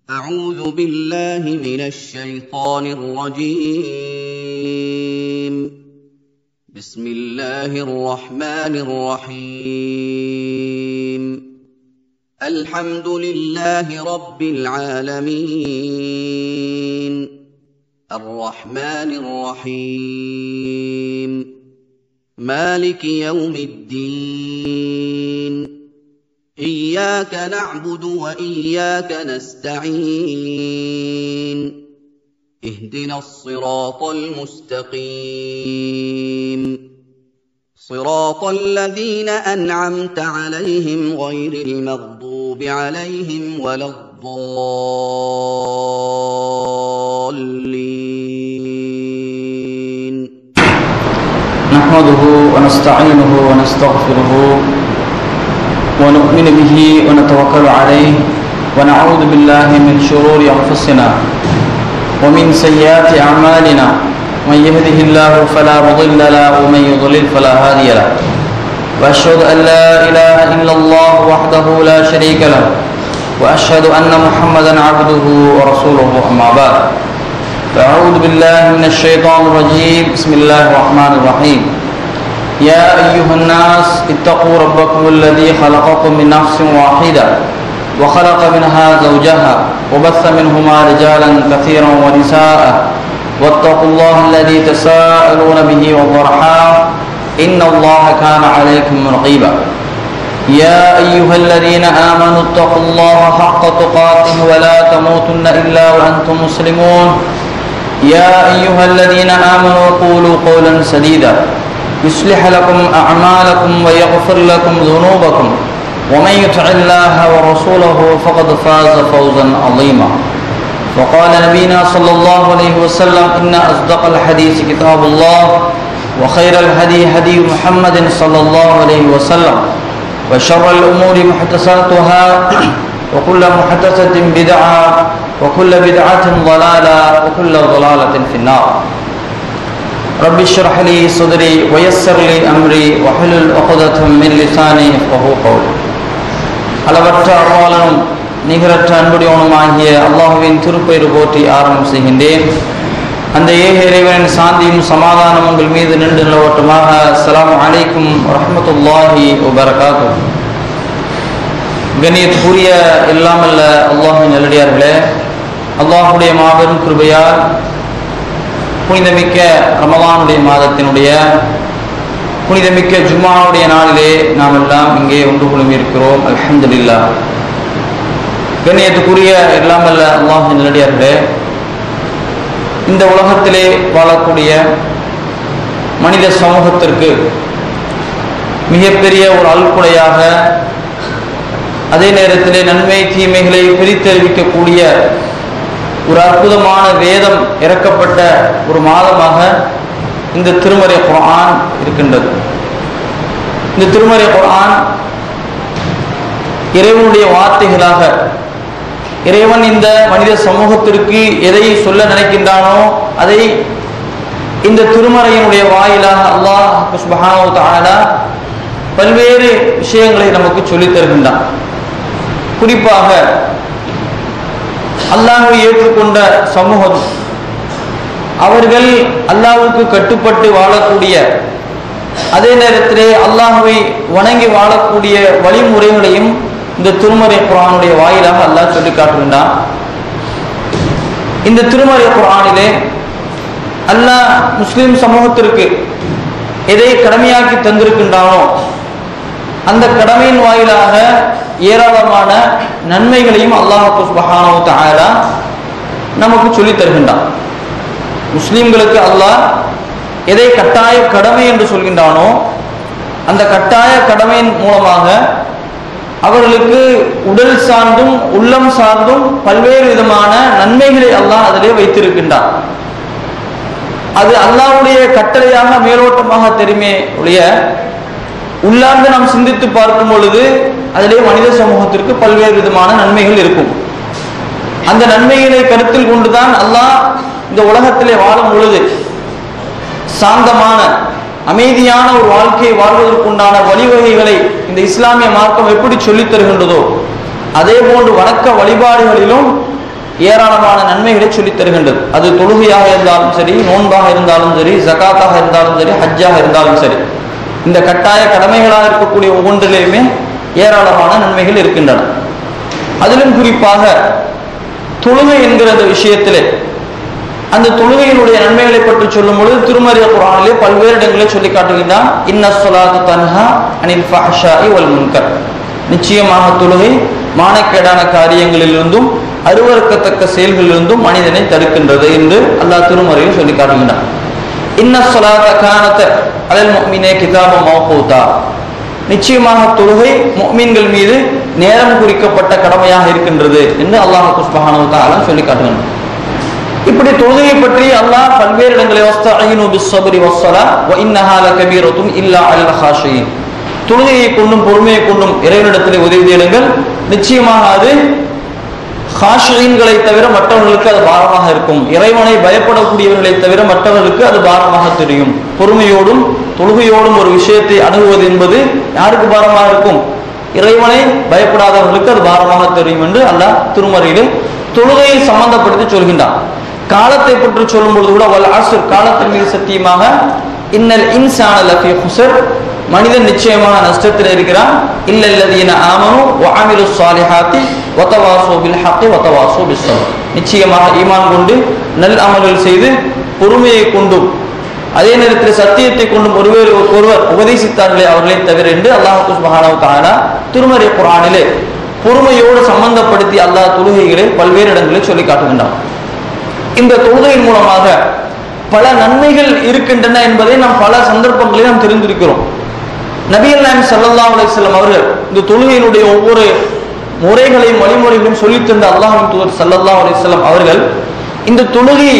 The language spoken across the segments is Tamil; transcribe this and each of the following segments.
أعوذ بالله من الشيطان الرجيم بسم الله الرحمن الرحيم الحمد لله رب العالمين الرحمن الرحيم مالك يوم الدين إياك نعبد وإياك نستعين اهدنا الصراط المستقيم صراط الذين أنعمت عليهم غير المغضوب عليهم ولا الضالين نحمده ونستعينه ونستغفره ونؤمن به ونتوكل عليه ونعوذ بالله من شرور أنفسنا ومن سيئات أعمالنا من يهده الله فلا مضل له ومن يضلل فلا هادي له وأشهد أن لا إله إلا الله وحده لا شريك له وأشهد أن محمدا عبده ورسوله أما بعد فأعوذ بالله من الشيطان الرجيم بسم الله الرحمن الرحيم يا أيها الناس اتقوا ربكم الذي خلقكم من نفس واحدة وخلق منها زوجها وبث منهما رجالا كثيرا ونساء واتقوا الله الذي تساءلون به والضرحام إن الله كان عليكم رقيبا يا أيها الذين آمنوا اتقوا الله حق تقاته ولا تموتن إلا وأنتم مسلمون يا أيها الذين آمنوا قولوا قولا سديدا يصلح لكم أعمالكم ويغفر لكم ذنوبكم ومن يطع الله ورسوله فقد فاز فوزا عظيما وقال نبينا صلى الله عليه وسلم إن أصدق الحديث كتاب الله وخير الهدي هدي محمد صلى الله عليه وسلم وشر الأمور محدثاتها وكل محدثة بدعة وكل بدعة ضلالة وكل ضلالة في النار رب اشرح لي صدري ويسر لي أمري وحلل عقدة من لساني يفقهوا قولي அளவற்ற அருளாளனும் நிகரற்ற அன்புடையவனுமாகிய அல்லாஹுவின் திருப்பெயர் போற்றி ஆரம்பம் செய்கின்றேன் அந்த ஏக இறைவனின் சாந்தியும் சமாதானம் உங்கள் மீது நின்று நிலவட்டமாக அஸ்ஸலாமு அலைக்கும் வரஹ்மத்துல்லாஹி வபரகாத்து கண்ணியத்துக்குரிய எல்லாமல்ல அல்லாஹின் நல்லடியார்களே அல்லாஹுடைய மாபெரும் கிருபையால் புனிதமிக்க ரமலானுடைய மாதத்தினுடைய புனிதமிக்க ஜும்மாவுடைய நாளிலே நாம் எல்லாம் இங்கே ஒன்று குழுமி இருக்கிறோம் அல்ஹம்துலில்லா கண்ணியத்துக்குரிய எல்லாமல்ல அல்லாஹின் நல்லடியார்களே இந்த உலகத்திலே வாழக்கூடிய மனித சமூகத்திற்கு மிகப்பெரிய ஒரு அல்குடையாக அதே நேரத்திலே நன்மை தீமைகளை பிரித்தறிவிக்கக்கூடிய ஒரு அற்புதமான வேதம் இறக்கப்பட்ட ஒரு மாதமாக இந்த திருமறை குரான் இருக்கின்றது இந்த திருமறை குரான் இறைவனுடைய வார்த்தைகளாக இறைவன் இந்த மனித சமூகத்திற்கு எதை சொல்ல நினைக்கின்றானோ அதை இந்த திருமறையினுடைய வாயிலாக அல்லாஹ் சுபஹானு தாலா பல்வேறு விஷயங்களை நமக்கு சொல்லித் தருகின்றான் குறிப்பாக அல்லாஹை ஏற்றுக்கொண்ட சமூகம் அவர்கள் அல்லாஹுக்கு கட்டுப்பட்டு வாழக்கூடிய அதே நேரத்திலே அல்லாஹுவை வணங்கி வாழக்கூடிய வழிமுறைகளையும் இந்த திருமறை குரானுடைய வாயிலாக அல்லாஹ் சொல்லி காட்டுகின்றான் இந்த திருமறை குரானிலே அல்லாஹ் முஸ்லிம் சமூகத்திற்கு எதை கடமையாக்கி தந்திருக்கின்றானோ அந்த கடமையின் வாயிலாக ஏராளமான நன்மைகளையும் அல்லாஹு சுபஹானோ தாலா நமக்கு சொல்லித் தருகின்றான் முஸ்லிம்களுக்கு அல்லாஹ் எதை கட்டாய கடமை என்று சொல்கின்றானோ அந்த கட்டாய கடமையின் மூலமாக அவர்களுக்கு உடல் சார்ந்தும் உள்ளம் சார்ந்தும் பல்வேறு விதமான நன்மைகளை அல்லாஹ் அதிலே வைத்திருக்கின்றான் அது அல்லாஹ்வுடைய கட்டளையாக மேலோட்டமாக தெரியுமே ஒழிய உள்ளார்ந்து நாம் சிந்தித்து பார்க்கும் பொழுது அதிலே மனித சமூகத்திற்கு பல்வேறு விதமான நன்மைகள் இருக்கும் அந்த நன்மைகளை கருத்தில் கொண்டுதான் அல்லாஹ் இந்த உலகத்திலே வாழும் பொழுது சாந்தமான அமைதியான ஒரு வாழ்க்கையை வாழ்வதற்குண்டான வழிவகைகளை இந்த இஸ்லாமிய மார்க்கம் எப்படி சொல்லித் தருகின்றதோ அதே போன்று வணக்க வழிபாடுகளிலும் ஏராளமான நன்மைகளை சொல்லித் தருகின்றது அது தொழுகையாக இருந்தாலும் சரி நோன்பாக இருந்தாலும் சரி ஜகாத்தாக இருந்தாலும் சரி ஹஜ்ஜாக இருந்தாலும் சரி இந்த கட்டாய கடமைகளாக இருக்கக்கூடிய ஒவ்வொன்றிலேயுமே ஏராளமான நன்மைகள் இருக்கின்றன அதிலும் குறிப்பாக தொழுகை என்கிற அந்த விஷயத்திலே அந்த தொழுகையினுடைய நன்மைகளை பற்றி சொல்லும் பொழுது திருமறிய குரானிலே பல்வேறு இடங்களை சொல்லி காட்டுகின்றான் இன்ன சொலாத்து தன்ஹா அனில் ஃபஹ்ஷாஇ வல் முன்கர் நிச்சயமாக தொழுகை மானக்கேடான காரியங்களிலிருந்தும் அருவறுக்கத்தக்க செயல்களிலிருந்தும் மனிதனை தடுக்கின்றது என்று அல்லாஹ் திருமறையில் சொல்லி காட்டுகின்றான் இன்ன சொலாத கானத்த அலல் முஃமினே கிதாப மௌகூதா நிச்சயமாக தொழுகை முஃமின்கள் மீது நேரம் குறிக்கப்பட்ட கடமையாக இருக்கின்றது என்று அல்லாஹ் குஸ்பஹானு தஆலா சொல்லி காட்டுகின்றான் இப்படி தொழுகையை பற்றி அல்லாஹ் பல்வேறு இடங்களை வஸ்தஈனு பிஸ்ஸப்ரி வஸ்ஸலா வ இன்னஹா லகபீரத்துன் இல்லா அலல் ஹாஷியின் தொழுகையை கொண்டும் பொறுமையை கொண்டும் இறைவனிடத்திலே உதவி தேடுங்கள் நிச்சயமாக அது ஹாஷியன்களை தவிர மற்றவர்களுக்கு அது பாரமாக இருக்கும் இறைவனை பயப்படக்கூடியவர்களை தவிர மற்றவர்களுக்கு அது பாரமாக தெரியும் பொறுமையோடும் தொழுகையோடும் ஒரு விஷயத்தை அணுகுவது என்பது யாருக்கு பாரமாக இருக்கும் இறைவனை பயப்படாதவர்களுக்கு அது பாரமாக தெரியும் என்று அல்லாஹ் திருமறையிலே தொழுகையை சம்பந்தப்படுத்தி சொல்கின்றான் காலத்தை பற்றி சொல்லும் பொழுது கூட வல் அசுர் காலத்தின் மீது சத்தியமாக இன்னல் இன்சான லஃபி ஹுசர் மனிதன் நிச்சயமாக நஷ்டத்தில் இருக்கிறான் இல்ல இல்லதீன ஆமனு வஅமிலு ஸாலிஹாத்தி வதவாஸு பில் ஹக்கி வதவாஸு பிஸ் ஸப்ர் நிச்சயமாக ஈமான் கொண்டு நல் அமல்கள் செய்து பொறுமையை கொண்டும் அதே நேரத்தில் சத்தியத்தை கொண்டும் ஒருவர் ஒருவர் உபதேசித்தார்களே அவர்களை தவிர என்று அல்லாஹ் சுப்ஹானஹு தஆலா திருமறை குர்ஆனிலே பொறுமையோடு சம்பந்தப்படுத்தி அல்லாஹ் தொழுகைகளை பல்வேறு இடங்களில் சொல்லி காட்டுகின்றான் இந்த தொழுகையின் மூலமாக பல நன்மைகள் இருக்கின்றன என்பதை நாம் பல சந்தர்ப்பங்களில் நாம் தெரிந்திருக்கிறோம் நபிகள் நாயம் ஸல்லல்லாஹு அலைஹி வஸல்லம் அவர்கள் இந்த தொழுகையினுடைய ஒவ்வொரு முறைகளையும் வழிமுறைகளையும் சொல்லித் தந்த அல்லாஹ்வின் தூதர் ஸல்லல்லாஹு அலைஹி வஸல்லம் அவர்கள் இந்த தொழுகை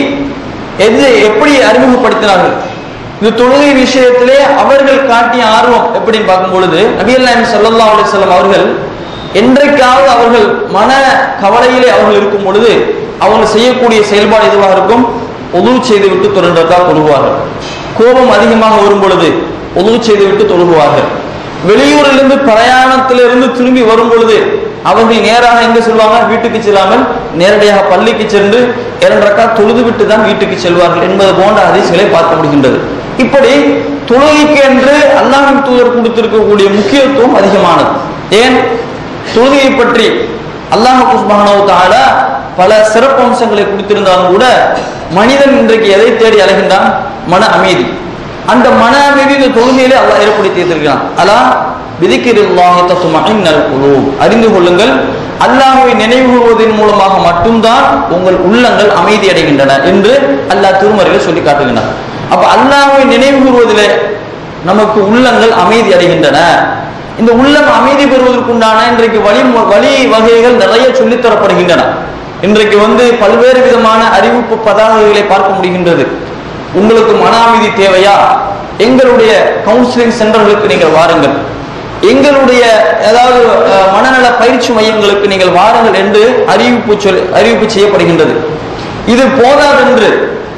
எது எப்படி அறிமுகப்படுத்தினார்கள் இந்த தொழுகை விஷயத்திலே அவர்கள் காட்டிய ஆர்வம் எப்படின்னு பார்க்கும் பொழுது நபிகள் நாயம் ஸல்லல்லாஹு அலைஹி வஸல்லம் அவர்கள் என்றைக்காவது அவர்கள் மன கவலையிலே அவர்கள் இருக்கும் பொழுது அவங்க செய்யக்கூடிய செயல்பாடு எதுவாக இருக்கும் உதவு செய்து விட்டு தொடர்ந்ததாக தொழுகுவார்கள் கோபம் அதிகமாக வரும் பொழுது உதவு செய்து விட்டு தொழுகுவார்கள் வெளியூரிலிருந்து பிரயாணத்திலிருந்து திரும்பி வரும் பொழுது அவர்கள் நேராக எங்க செல்வாங்க வீட்டுக்கு செல்லாமல் நேரடியாக பள்ளிக்கு சென்று இரண்டு ரக்கா தொழுது விட்டு தான் வீட்டுக்கு செல்வார்கள் என்பது போன்ற அதிசயங்களை பார்க்க முடிகின்றது இப்படி தொழுகைக்கு என்று அல்லாஹின் தூதர் கொடுத்திருக்கக்கூடிய முக்கியத்துவம் அதிகமானது ஏன் தொழுகையை பற்றி அல்லாஹ் சுப்ஹானஹு தஆலா பல சிறப்பு அம்சங்களை கொடுத்திருந்தாலும் கூட மனிதன் இன்றைக்கு எதை தேடி அலைகின்றான் மன அமைதி அந்த மன அமைதி இந்த தொழுகையிலே அல்லாஹ் ஏற்படுத்தி இருக்கிறான் அலா விதிக்கிறில்லாஹி தத்துமஇன்னல் குலூப் அறிந்து கொள்ளுங்கள் அல்லாஹ்வை நினைவு கூறுவதன் மூலமாக மட்டும்தான் உங்கள் உள்ளங்கள் அமைதி அடைகின்றன என்று அல்லாஹ் திருமறையில் சொல்லி காட்டுகின்றான் அப்ப அல்லாஹ்வை நினைவு கூறுவதிலே நமக்கு உள்ளங்கள் அமைதி அடைகின்றன இந்த உள்ளம் அமைதி பெறுவதற்குண்டான இன்றைக்கு வழி வழி வகைகள் நிறைய சொல்லித் தரப்படுகின்றன இன்றைக்கு வந்து பல்வேறு விதமான அறிவிப்பு பதாகைகளை பார்க்க முடிகின்றது உங்களுக்கு மன அமைதி தேவையா எங்களுடைய கவுன்சிலிங் சென்டர்களுக்கு நீங்கள் வாருங்கள் எங்களுடைய ஏதாவது அஹ், மனநல பயிற்சி மையங்களுக்கு நீங்கள் வாருங்கள் என்று அறிவிப்பு சொல் அறிவிப்பு செய்யப்படுகின்றது இது போதாதென்று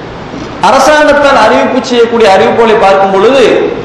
அரசாங்கத்தால் அறிவிப்பு செய்யக்கூடிய அறிவிப்புகளை பார்க்கும் பொழுது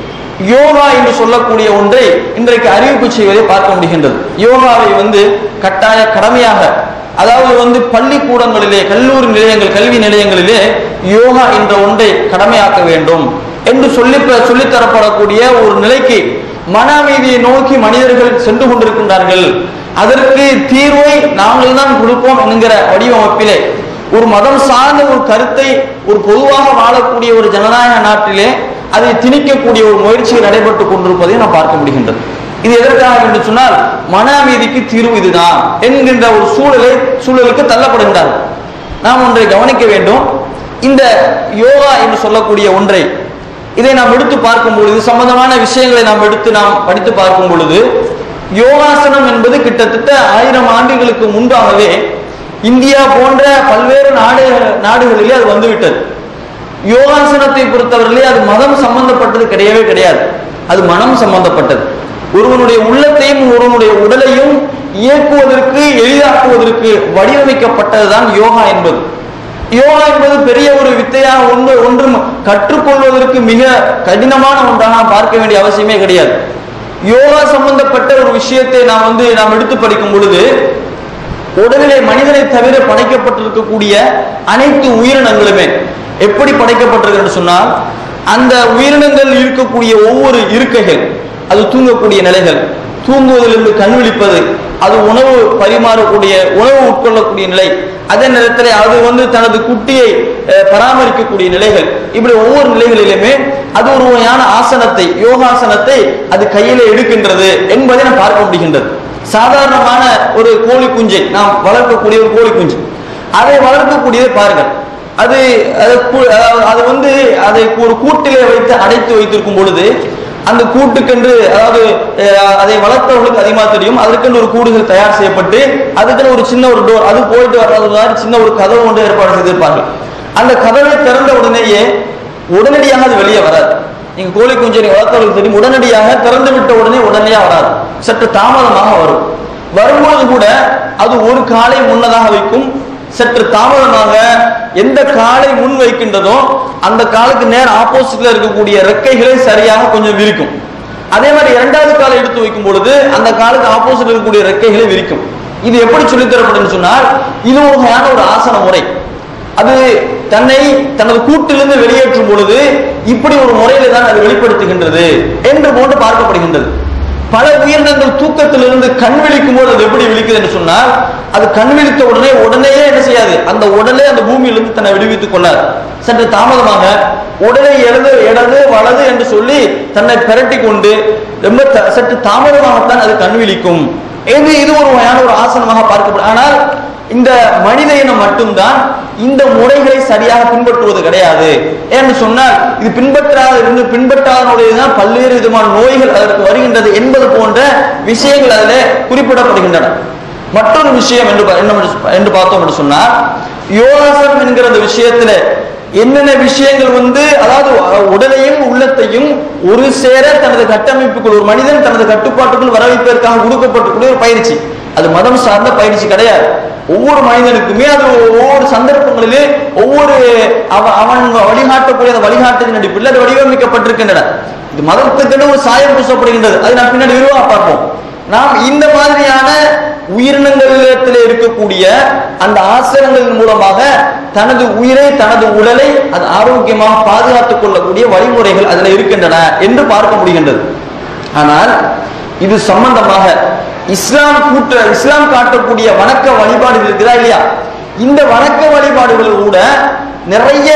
யோகா என்று சொல்லக்கூடிய ஒன்றை இன்றைக்கு அறிவிப்பு செய்வதை பார்க்க முடிகின்றது யோகாவை வந்து கட்டாய கடமையாக அதாவது வந்து பள்ளிக்கூடங்களிலே கல்லூரி நிலையங்கள் கல்வி நிலையங்களிலே யோகா என்ற ஒன்றை கடமையாக்க வேண்டும் என்று சொல்லி சொல்லித் தரப்படக்கூடிய ஒரு நிலைக்கு மன அமைதியை நோக்கி மனிதர்கள் சென்று கொண்டிருக்கின்றார்கள் அதற்கு தீர்வை நாங்கள் தான் கொடுப்போம் என்கிற வடிவமைப்பிலே ஒரு மதம் சார்ந்த ஒரு கருத்தை ஒரு பொதுவாக வாழக்கூடிய ஒரு ஜனநாயக நாட்டிலே அதை திணிக்கக்கூடிய ஒரு முயற்சி நடைபெற்று கொண்டிருப்பதை நாம் பார்க்க முடிகின்றது இது எதற்காக என்று சொன்னால் மன அமைதிக்கு தீர்வு இதுதான் என்கின்ற ஒரு சூழலை சூழலுக்கு தள்ளப்படுகின்றார்கள் நாம் ஒன்றை கவனிக்க வேண்டும் இந்த யோகா என்று சொல்லக்கூடிய ஒன்றை இதை நாம் எடுத்து பார்க்கும் பொழுது சம்பந்தமான விஷயங்களை நாம் எடுத்து நாம் படித்து பார்க்கும் பொழுது யோகாசனம் என்பது கிட்டத்தட்ட ஆயிரம் ஆண்டுகளுக்கு முன்பாகவே இந்தியா போன்ற பல்வேறு நாடு நாடுகளிலே அது வந்துவிட்டது யோகாசனத்தை பொறுத்தவரையிலே அது மதம் சம்பந்தப்பட்டது கிடையவே கிடையாது அது மனம் சம்பந்தப்பட்டது ஒருவனுடைய உள்ளத்தையும் ஒருவனுடைய உடலையும் இயக்குவதற்கு எளிதாக்குவதற்கு வடிவமைக்கப்பட்டதுதான் யோகா என்பது யோகா என்பது பெரிய ஒரு வித்தையாக ஒன்று ஒன்றும் கற்றுக்கொள்வதற்கு மிக கடினமான ஒன்றாக நாம் பார்க்க வேண்டிய அவசியமே கிடையாது யோகா சம்பந்தப்பட்ட ஒரு விஷயத்தை நாம் வந்து நாம் எடுத்து படிக்கும் பொழுது உடலிலே மனிதனை தவிர படைக்கப்பட்டிருக்கக்கூடிய அனைத்து உயிரினங்களுமே எப்படி படைக்கப்பட்டிருக்கு சொன்னால் அந்த உயிரினங்கள் இருக்கக்கூடிய ஒவ்வொரு இருக்கைகள் அது தூங்கக்கூடிய நிலைகள் தூங்குவதிலிருந்து கண் விழிப்பது அது உணவு பரிமாறக்கூடிய உணவு உட்கொள்ளக்கூடிய நிலை அதே நேரத்தில் அது வந்து தனது குட்டியை அஹ், பராமரிக்கக்கூடிய நிலைகள் இப்படி ஒவ்வொரு நிலைகளிலுமே அது ஒரு வகையான ஆசனத்தை யோகாசனத்தை அது கையில எடுக்கின்றது என்பதை நாம் பார்க்க முடிகின்றது சாதாரணமான ஒரு கோழி குஞ்சை நாம் வளர்க்கக்கூடிய ஒரு கோழி குஞ்சு அதை வளர்க்கக்கூடியதை பாருங்கள் அது அது கு- அதாவது அது வந்து அதை ஒரு கூட்டிலே வைத்து அடைத்து வைத்திருக்கும் பொழுது அந்த கூட்டுக்கென்று அதாவது அஹ், அதை வளர்த்தவர்களுக்கு அதிகமாக தெரியும் அதற்கென்று ஒரு கூடுகள் தயார் செய்யப்பட்டு அதுக்குன்னு ஒரு சின்ன ஒரு டோர் அது போயிட்டு வர்றது மாதிரி சின்ன ஒரு கதவு ஒன்று ஏற்பாடு செய்திருப்பார்கள் அந்த கதவை திறந்த உடனேயே உடனடியாக அது வெளியே வராது நீங்க கோழி குஞ்சு நீங்க வளர்த்தவர்களுக்கு தெரியும் உடனடியாக திறந்து விட்ட உடனே உடனடியாக வராது சற்று தாமதமாக வரும் வரும்பொழுது கூட அது ஒரு காலை முன்னதாக வைக்கும் சற்று தாமதமாக எந்த காலை முன் வைக்கின்றதோ அந்த காலுக்கு நேர் ஆப்போசிட்ல இருக்கக்கூடிய ரெக்கைகளை சரியாக கொஞ்சம் விரிக்கும் அதே மாதிரி இரண்டாவது காலை எடுத்து வைக்கும் பொழுது அந்த காலுக்கு ஆப்போசிட் இருக்கக்கூடிய ரெக்கைகளை விரிக்கும் இது எப்படி சொல்லித் தரப்படும் சொன்னால் இது ஒரு வகையான ஒரு ஆசன முறை அது தன்னை தனது கூட்டிலிருந்து வெளியேற்றும் பொழுது இப்படி ஒரு முறையில தான் அது வெளிப்படுத்துகின்றது என்று போன்று பார்க்கப்படுகின்றது பல உயிரினங்கள் தூக்கத்திலிருந்து கண் விழிக்கும் போது அது எப்படி விழிக்குது என்று சொன்னால் அது கண் விழித்த உடனே உடனேயே என்ன செய்யாது அந்த உடலே அந்த பூமியிலிருந்து தன்னை விடுவித்துக் கொள்ளாது சற்று தாமதமாக உடலை இடது இடது வலது என்று சொல்லி தன்னை பிரட்டி கொண்டு ரொம்ப த- சற்று தாமதமாகத்தான் அது கண் விழிக்கும் இது இது ஒரு வகையான ஒரு ஆசனமாக பார்க்கப்படும் ஆனால் இந்த மனித இனம் மட்டும்தான் இந்த முறைகளை சரியாக பின்பற்றுவது கிடையாது என்று சொன்னால் இது பின்பற்றாத இருந்து பின்பற்றாதனுடையதான் பல்வேறு விதமான நோய்கள் அதற்கு வருகின்றது என்பது போன்ற விஷயங்கள் அதில் குறிப்பிடப்படுகின்றன மற்றொரு விஷயம் என்று பா- என்ன என்று பார்த்தோம் என்று சொன்னால் யோகாசனம் என்கிற அந்த விஷயத்துல என்னென்ன விஷயங்கள் வந்து அதாவது அஹ், உடலையும் உள்ளத்தையும் ஒரு சேர தனது கட்டமைப்புக்குள் ஒரு மனிதன் தனது கட்டுப்பாட்டுக்குள் வர வைப்பதற்காக கொடுக்கப்பட்டிருக்கூடிய ஒரு பயிற்சி அது மதம் சார்ந்த பயிற்சி கிடையாது ஒவ்வொரு மனிதனுக்குமே அது ஒவ்வொரு சந்தர்ப்பங்களிலே ஒவ்வொரு அவ- அவன் வழிகாட்டக்கூடிய அந்த வழிகாட்டுதலின் அடிப்படையில் அது வடிவமைக்கப்பட்டிருக்கின்றன இது மதத்துக்கென்று ஒரு சாயம் பூசப்படுகின்றது அது நான் பின்னாடி விரிவாக பார்ப்போம் நாம் இந்த மாதிரியான உயிரினங்களிடத்தில் இருக்கக்கூடிய அந்த ஆசனங்களின் மூலமாக தனது உயிரை தனது உடலை அது ஆரோக்கியமாக பாதுகாத்துக் கொள்ளக்கூடிய வழிமுறைகள் அதுல இருக்கின்றன என்று பார்க்க முடிகின்றது ஆனால் இது சம்பந்தமாக இஸ்லாம் கூட்ட இஸ்லாம் காட்டக்கூடிய வணக்க வழிபாடுகள் இருக்குதா இல்லையா இந்த வணக்க வழிபாடுகள் கூட நிறைய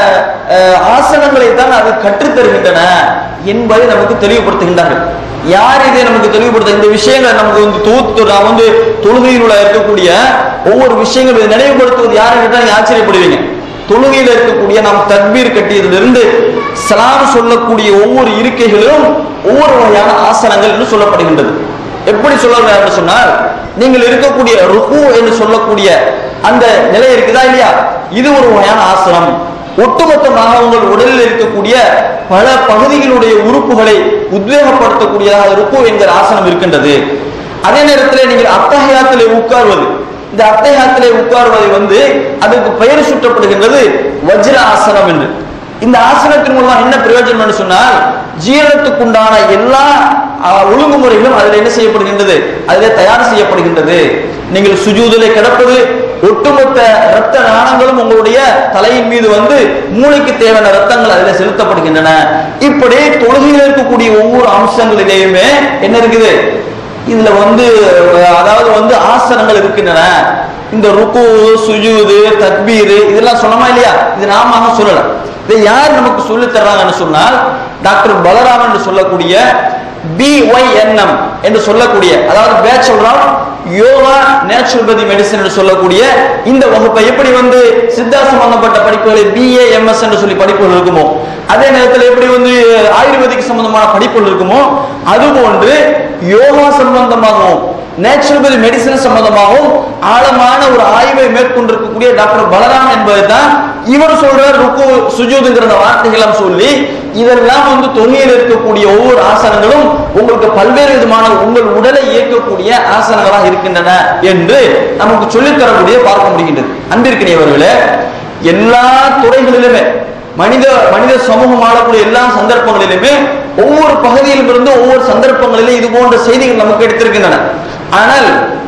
அஹ், ஆசனங்களை தான் அது கற்றுத் தருகின்றன என்பதை நமக்கு தெளிவுபடுத்துகின்றார்கள் யார் இதை நமக்கு தெளிவுபடுத்த இந்த விஷயங்களை நமக்கு வந்து தொகுத்து நான் வந்து தொழுகையில் உள்ள இருக்கக்கூடிய ஒவ்வொரு விஷயங்களும் இதை நினைவுபடுத்துவது யாருன்னு கேட்டா நீங்க ஆச்சரியப்படுவீங்க தொழுகையில் இருக்கக்கூடிய நாம் தக்பீர் கட்டியதிலிருந்து சலாம் சொல்லக்கூடிய ஒவ்வொரு இருக்கைகளிலும் ஒவ்வொரு வகையான ஆசனங்கள் என்று சொல்லப்படுகின்றது எப்படி சொல்லுவாங்க என்று சொன்னால் நீங்கள் இருக்கக்கூடிய ருக்கு என்று சொல்லக்கூடிய அந்த நிலை இருக்குதா இல்லையா இது ஒரு வகையான ஆசனம் ஒட்டுமொத்தமாக உங்கள் உடலில் இருக்கக்கூடிய பல பகுதிகளுடைய உறுப்புகளை உத்வேகப்படுத்தக்கூடியதாக ருக்கு என்கிற ஆசனம் இருக்கின்றது அதே நேரத்தில் நீங்கள் அத்தகையாத்திலே உட்கார்வது இந்த அத்தகையாத்திலே உட்கார்வதை வந்து அதுக்கு பெயர் சுட்டப்படுகின்றது வஜ்ர ஆசனம் என்று இந்த ஆசனத்தின் மூலமா என்ன பிரயோஜனம் என்று சொன்னால் ஜீரணத்துக்குண்டான எல்லா அஹ், ஒழுங்குமுறைகளும் அதில் என்ன செய்யப்படுகின்றது அதில் தயார் செய்யப்படுகின்றது நீங்கள் சுஜூதிலே கிடப்பது ஒட்டுமொத்த இரத்த நாணங்களும் உங்களுடைய தலையின் மீது வந்து மூளைக்கு தேவையான ரத்தங்கள் அதில் செலுத்தப்படுகின்றன இப்படி தொழுகையில் இருக்கக்கூடிய ஒவ்வொரு அம்சங்களிலேயுமே என்ன இருக்குது இதுல வந்து அஹ், அதாவது வந்து ஆசனங்கள் இருக்கின்றன இந்த ருக்கு சுஜூது தக்பீர் இதெல்லாம் சொன்னோமா இல்லையா இது நாம சொல்லல இதை யார் நமக்கு சொல்லி தர்றாங்கன்னு சொன்னால் டாக்டர் பலராமன் என்று சொல்லக்கூடிய பிஒய்என்எம் என்று சொல்லக்கூடிய அதாவது bachelor of yoga naturopathy medicine என்று சொல்லக்கூடிய இந்த வகுப்பை எப்படி வந்து சித்தா சம்பந்தப்பட்ட படிப்புகளை பிஏ எம்எஸ் என்று சொல்லி படிப்புகள் இருக்குமோ அதே நேரத்தில் எப்படி வந்து ஆயுர்வேதிக் சம்பந்தமான படிப்புகள் இருக்குமோ அதுபோன்று யோகா சம்பந்தமாகவும் நேச்சுரோபதி மெடிசன் சம்பந்தமாகவும் ஆழமான ஒரு ஆய்வை மேற்கொண்டிருக்கக்கூடிய டாக்டர் பலராம் என்பதை தான் இவர் சொல்றார் ருக்கு சுஜூதுங்கிற அந்த வார்த்தைகளாம் சொல்லி இதெல்லாம் வந்து தொகையில் இருக்கக்கூடிய ஒவ்வொரு ஆசனங்களும் உங்களுக்கு பல்வேறு விதமான உங்கள் உடலை இயக்கக்கூடிய ஆசனங்களாக இருக்கின்றன என்று நமக்கு சொல்லித் தரக்கூடிய பார்க்க முடிகின்றது அன்பிற்கினியவர்களே எல்லா துறைகளிலுமே மனித மனித சமூகம் ஆளக்கூடிய எல்லா சந்தர்ப்பங்களிலுமே ஒவ்வொரு பகுதியிலும் இருந்து ஒவ்வொரு சந்தர்ப்பங்களிலும் இது போன்ற செய்திகள் நமக்கு எடுத்திருக்கின்றன ஆனால்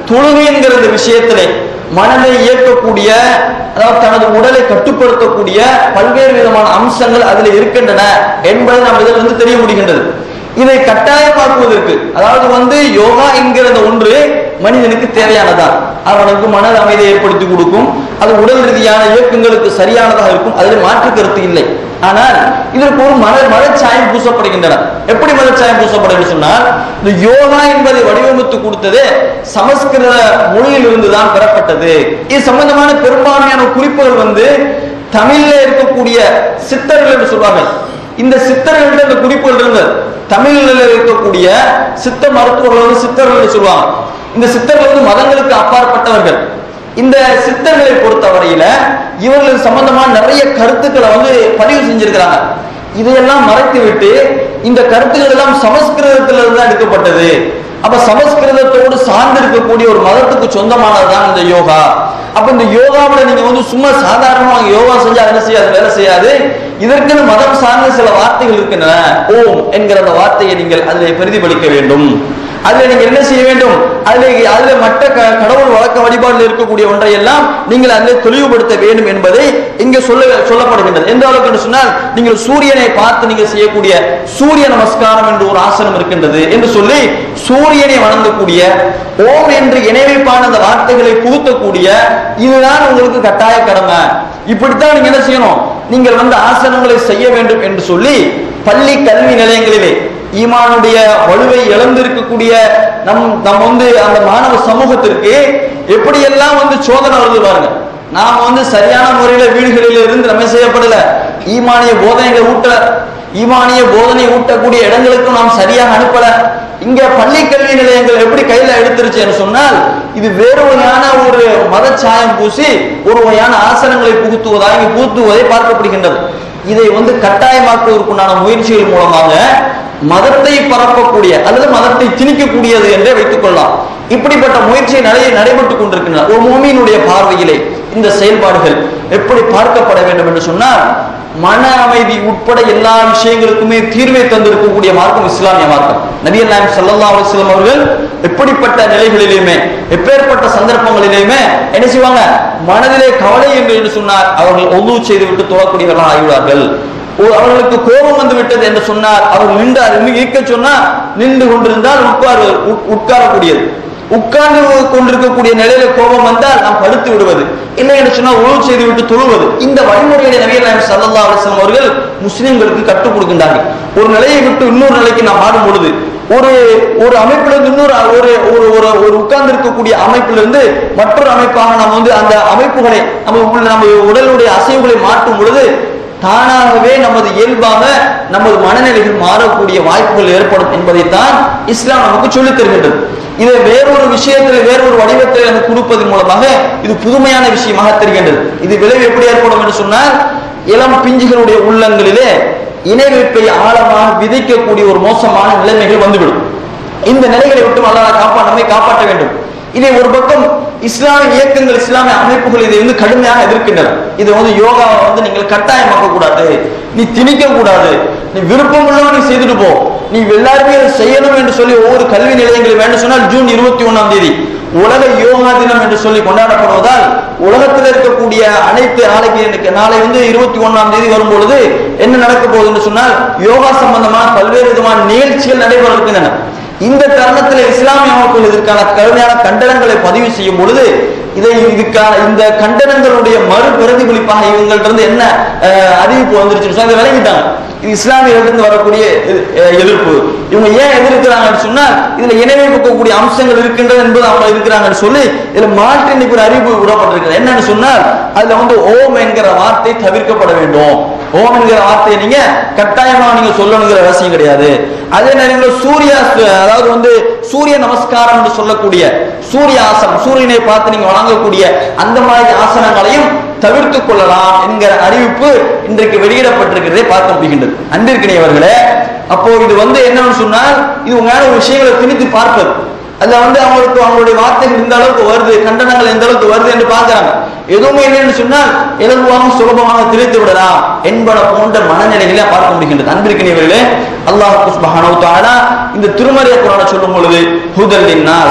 தொழுகைங்கிற இந்த விஷயத்திலே மனதை இயக்கக்கூடிய அதாவது தனது உடலை கட்டுப்படுத்தக்கூடிய பல்வேறு விதமான அம்சங்கள் அதில் இருக்கின்றன என்பதை நாம் இதிலிருந்து தெரிய முடிகின்றது இதை கட்டாயமாக்குவதற்கு அதாவது வந்து யோகா என்கிற அந்த ஒன்று மனிதனுக்கு தேவையானதான் அவனுக்கு மன அமைதியை ஏற்படுத்தி கொடுக்கும் அது உடல் ரீதியான இயக்கங்களுக்கு சரியானதாக இருக்கும் அதில் மாற்று கருத்து இல்லை ஆனால் இதற்கு ஒரு மன மலச்சாயம் பூசப்படுகின்றன எப்படி மலச்சாயம் பூசப்படுகிறது சொன்னால் இந்த யோகா என்பதை வடிவமைத்து கொடுத்ததே சமஸ்கிருத மொழியிலிருந்து தான் பெறப்பட்டது இது சம்பந்தமான பெரும்பான்மையான குறிப்புகள் வந்து தமிழ்ல இருக்கக்கூடிய சித்தர்கள் என்று சொல்வார்கள் இந்த சித்தர்கள்ட்ட இந்த குறிப்புகள் இருந்தது தமிழில் இருக்கக்கூடிய சித்த மருத்துவர்கள் வந்து சித்தர்கள் என்று சொல்லுவாங்க இந்த சித்தர்கள் வந்து மதங்களுக்கு அப்பாற்பட்டவர்கள் இந்த சித்தர்களை பொறுத்தவரையில இவர்களுக்கு சம்பந்தமான நிறைய கருத்துக்களை வந்து பதிவு செஞ்சிருக்கிறாங்க இதையெல்லாம் மறைத்து விட்டு இந்த கருத்துக்கள் எல்லாம் சமஸ்கிருதத்திலிருந்து தான் எடுக்கப்பட்டது அப்ப சமஸ்கிருதத்தோடு சார்ந்து இருக்கக்கூடிய ஒரு மதத்துக்கு சொந்தமானதுதான் இந்த யோகா அப்ப இந்த யோகாவுல நீங்க வந்து சும்மா சாதாரணமாக யோகா செஞ்சா என்ன செய்யாது வேலை செய்யாது இதற்குன்னு மதம் சார்ந்த சில வார்த்தைகள் இருக்கின்றன ஓம் என்கிற அந்த வார்த்தையை நீங்கள் அதில் பிரதிபலிக்க வேண்டும் அதுல நீங்க என்ன செய்ய வேண்டும் அதுல அதுல மற்ற க- கடவுள் வழக்க வழிபாடுல இருக்கக்கூடிய ஒன்றை எல்லாம் நீங்கள் அதில் தெளிவுபடுத்த வேண்டும் என்பதை இங்க சொல்ல சொல்லப்படுகின்றது எந்த அளவுக்கு என்று சொன்னால் நீங்கள் சூரியனை பார்த்து நீங்கள் செய்யக்கூடிய சூரிய நமஸ்காரம் என்று ஒரு ஆசனம் இருக்கின்றது என்று சொல்லி சூரியனை வணங்கக்கூடிய ஓம் என்று இணைவைப்பான அந்த வார்த்தைகளை புகுத்தக்கூடிய இதுதான் உங்களுக்கு கட்டாய கடமை இப்படித்தான் நீங்க என்ன செய்யணும் நீங்கள் வந்து ஆசனங்களை செய்ய வேண்டும் என்று சொல்லி பள்ளி கல்வி நிலையங்களிலே ஈமானுடைய வலுவை இழந்திருக்கக்கூடிய நம் நம் வந்து அந்த மாணவ சமூகத்திற்கு எப்படியெல்லாம் வந்து சோதனை வருது பாருங்க நாம வந்து சரியான முறையில வீடுகளில் இருந்து நம்ம செய்யப்படல ஈமானிய போதனைகளை ஊட்ட ஈமானிய போதனை ஊட்டக்கூடிய இடங்களுக்கும் நாம் சரியாக அனுப்பல இங்க பள்ளி கல்வி நிலையங்கள் எப்படி கையில எடுத்துருச்சுன்னு சொன்னால் இது வேறு வகையான ஒரு மதச்சாயம் பூசி ஒரு வகையான ஆசனங்களை புகுத்துவதாக இங்கு புகுத்துவதை பார்க்கப்படுகின்றது இதை வந்து கட்டாயமாக்குவதற்குண்டான முயற்சிகள் மூலமாக மதத்தை பரப்பக்கூடிய அல்லது மதத்தை திணிக்கக்கூடியது என்றே வைத்துக் கொள்ளலாம் இப்படிப்பட்ட முயற்சியை நடை நடைபெற்றுக் கொண்டிருக்கின்றன ஒரு மூமியினுடைய பார்வையிலே இந்த செயல்பாடுகள் எப்படி பார்க்கப்பட வேண்டும் என்று சொன்னால் மன அமைதி உட்பட எல்லா விஷயங்களுக்குமே தீர்வை தந்திருக்கக்கூடிய மார்க்கம் இஸ்லாமிய மார்க்கம் நபியல் நாயம் ஸல்லல்லாஹு அலைஹி வஸல்லம் அவர்கள் எப்படிப்பட்ட நிலைகளிலுமே எப்பேற்பட்ட சந்தர்ப்பங்களிலுமே என்ன செய்வாங்க மனதிலே கவலை என்று என்று சொன்னார் அவர்கள் ஒது செய்து விட்டு தொழக்கூடியவர்களாக ஆகிவிடுவார்கள் ஓ- அவர்களுக்கு கோபம் வந்து விட்டது என்று சொன்னார் அவர் நின்றார் இருக்க சொன்னால் நின்று கொண்டிருந்தால் உட்கார் உட்காரக்கூடியது உட்கார்ந்து கொண்டிருக்கக்கூடிய நிலையில கோபம் வந்தால் நாம் படுத்து விடுவது இல்லை என்று சொன்னால் உழவு செய்து விட்டு தொழுவது இந்த வழிமுறைகளை நபிகள் நாயகம் ஸல்லல்லாஹு அலைஹி வஸல்லம் அவர்கள் முஸ்லிம்களுக்கு கற்றுக் கொடுக்கின்றார்கள் ஒரு நிலையை விட்டு இன்னொரு நிலைக்கு நாம் மாறும் பொழுது ஒரு ஒரு அமைப்பிலிருந்து இன்னொரு ஒரு ஒரு ஒரு ஒரு உட்கார்ந்து இருக்கக்கூடிய அமைப்பிலிருந்து மற்றொரு அமைப்பாக நாம் வந்து அந்த அமைப்புகளை நம்ம உள்ள நம்ம உடலுடைய அசைவுகளை மாற்றும் பொழுது தானாகவே நமது இயல்பாக நமது மனநிலைகள் மாறக்கூடிய வாய்ப்புகள் ஏற்படும் என்பதைத்தான் இஸ்லாம் நமக்கு சொல்லித் தருகின்றது இதை வேறொரு விஷயத்தில் வேறொரு வடிவத்தில் எனக்கு கொடுப்பதன் மூலமாக இது புதுமையான விஷயமாக தெரிகின்றது இது விளைவு எப்படி ஏற்படும் என்று சொன்னால் இளம் பிஞ்சுகளுடைய உள்ளங்களிலே இணை வைப்பை ஆழமாக விதைக்கக்கூடிய ஒரு மோசமான நிலைமைகள் வந்துவிடும் இந்த நிலைகளை விட்டு அல்லாஹ் காப்பா நம்மை காப்பாற்ற வேண்டும் இதை ஒரு பக்கம் இஸ்லாமிய இயக்கங்கள் இஸ்லாமிய அமைப்புகள் இதை வந்து கடுமையாக எதிர்க்கின்றன இதை வந்து யோகாவை வந்து நீங்கள் கட்டாயமாக்க கூடாது நீ திணிக்க கூடாது நீ விருப்பம் உள்ளவன் நீ செய்துட்டு போ நீ எல்லாருமே இதை செய்யணும் என்று சொல்லி ஒவ்வொரு கல்வி நிலையங்களும் வேண்டும் சொன்னால் ஜூன் இருபத்தி ஒண்ணாம் தேதி உலக யோகா தினம் என்று சொல்லி கொண்டாடப்படுவதால் உலகத்தில் இருக்கக்கூடிய அனைத்து நாளைக்கு எனக்கு நாளை வந்து இருபத்தி ஒண்ணாம் தேதி வரும் பொழுது என்ன நடக்க போகுது என்று சொன்னால் யோகா சம்பந்தமான பல்வேறு விதமான நிகழ்ச்சிகள் நடைபெற இருக்கின்றன இந்த தருணத்தில் இஸ்லாமிய அமைப்புகள் இதற்கான கடுமையான கண்டனங்களை பதிவு செய்யும் பொழுது இதை இதுக்கான இந்த கண்டனங்களுடைய மறு பிரதிபலிப்பாக இவங்கள்ட்ட இருந்து என்ன அஹ், அறிவிப்பு வந்துருச்சுன்னு சொல்லி அதை விளங்கிட்டாங்க இது இஸ்லாமியர்களிருந்து வரக்கூடிய எ- அஹ், எதிர்ப்பு இவங்க ஏன் எதிர்க்கிறாங்கன்னு சொன்னா இதுல இணைவை வைக்கக்கூடிய அம்சங்கள் இருக்கின்றது என்பது அவங்க இருக்கிறாங்கன்னு சொல்லி இதுல மாற்றி இன்னைக்கு ஒரு அறிவிப்பு விடப்பட்டிருக்கிறது என்னன்னு சொன்னால் அதுல வந்து ஓம் என்கிற வார்த்தை தவிர்க்கப்பட வேண்டும் ஓம் என்கிற வார்த்தையை நீங்க கட்டாயமா நீங்க சொல்லணுங்கிற அவசியம் கிடையாது அதே நேரத்தில் சூரிய அதாவது வந்து சூரிய நமஸ்காரம் என்று சொல்லக்கூடிய சூரிய ஆசனம் சூரியனை பார்த்து நீங்க வணங்கக்கூடிய அந்த மாதிரி ஆசனங்களையும் தவிர்த்துக் கொள்ளலாம் என்கிற அறிவிப்பு இன்றைக்கு வெளியிடப்பட்டிருக்கிறதை பார்க்க முடிகின்றது அன்பிற்கினியவர்களே அப்போ இது வந்து என்னன்னு சொன்னால் இது உங்களால ஒரு விஷயங்களை திணித்து பார்ப்பது அதுல வந்து அவங்களுக்கு அவங்களுடைய வார்த்தைகள் இந்த அளவுக்கு வருது கண்டனங்கள் எந்த அளவுக்கு வருது என்று பார்க்கிறாங்க எதுவுமே இல்லைன்னு சொன்னால் இலகுவாக சுலபமாக திணித்து விடலாம் என்பன போன்ற மனநிலைகளை பார்க்க முடிகின்றது அன்பிற்கினியவர்களே அல்லாஹ் சுப்ஹானஹு வ தஆலா இந்த திருமறை குரானை சொல்லும் பொழுது ஹுதல் லின்னாஸ்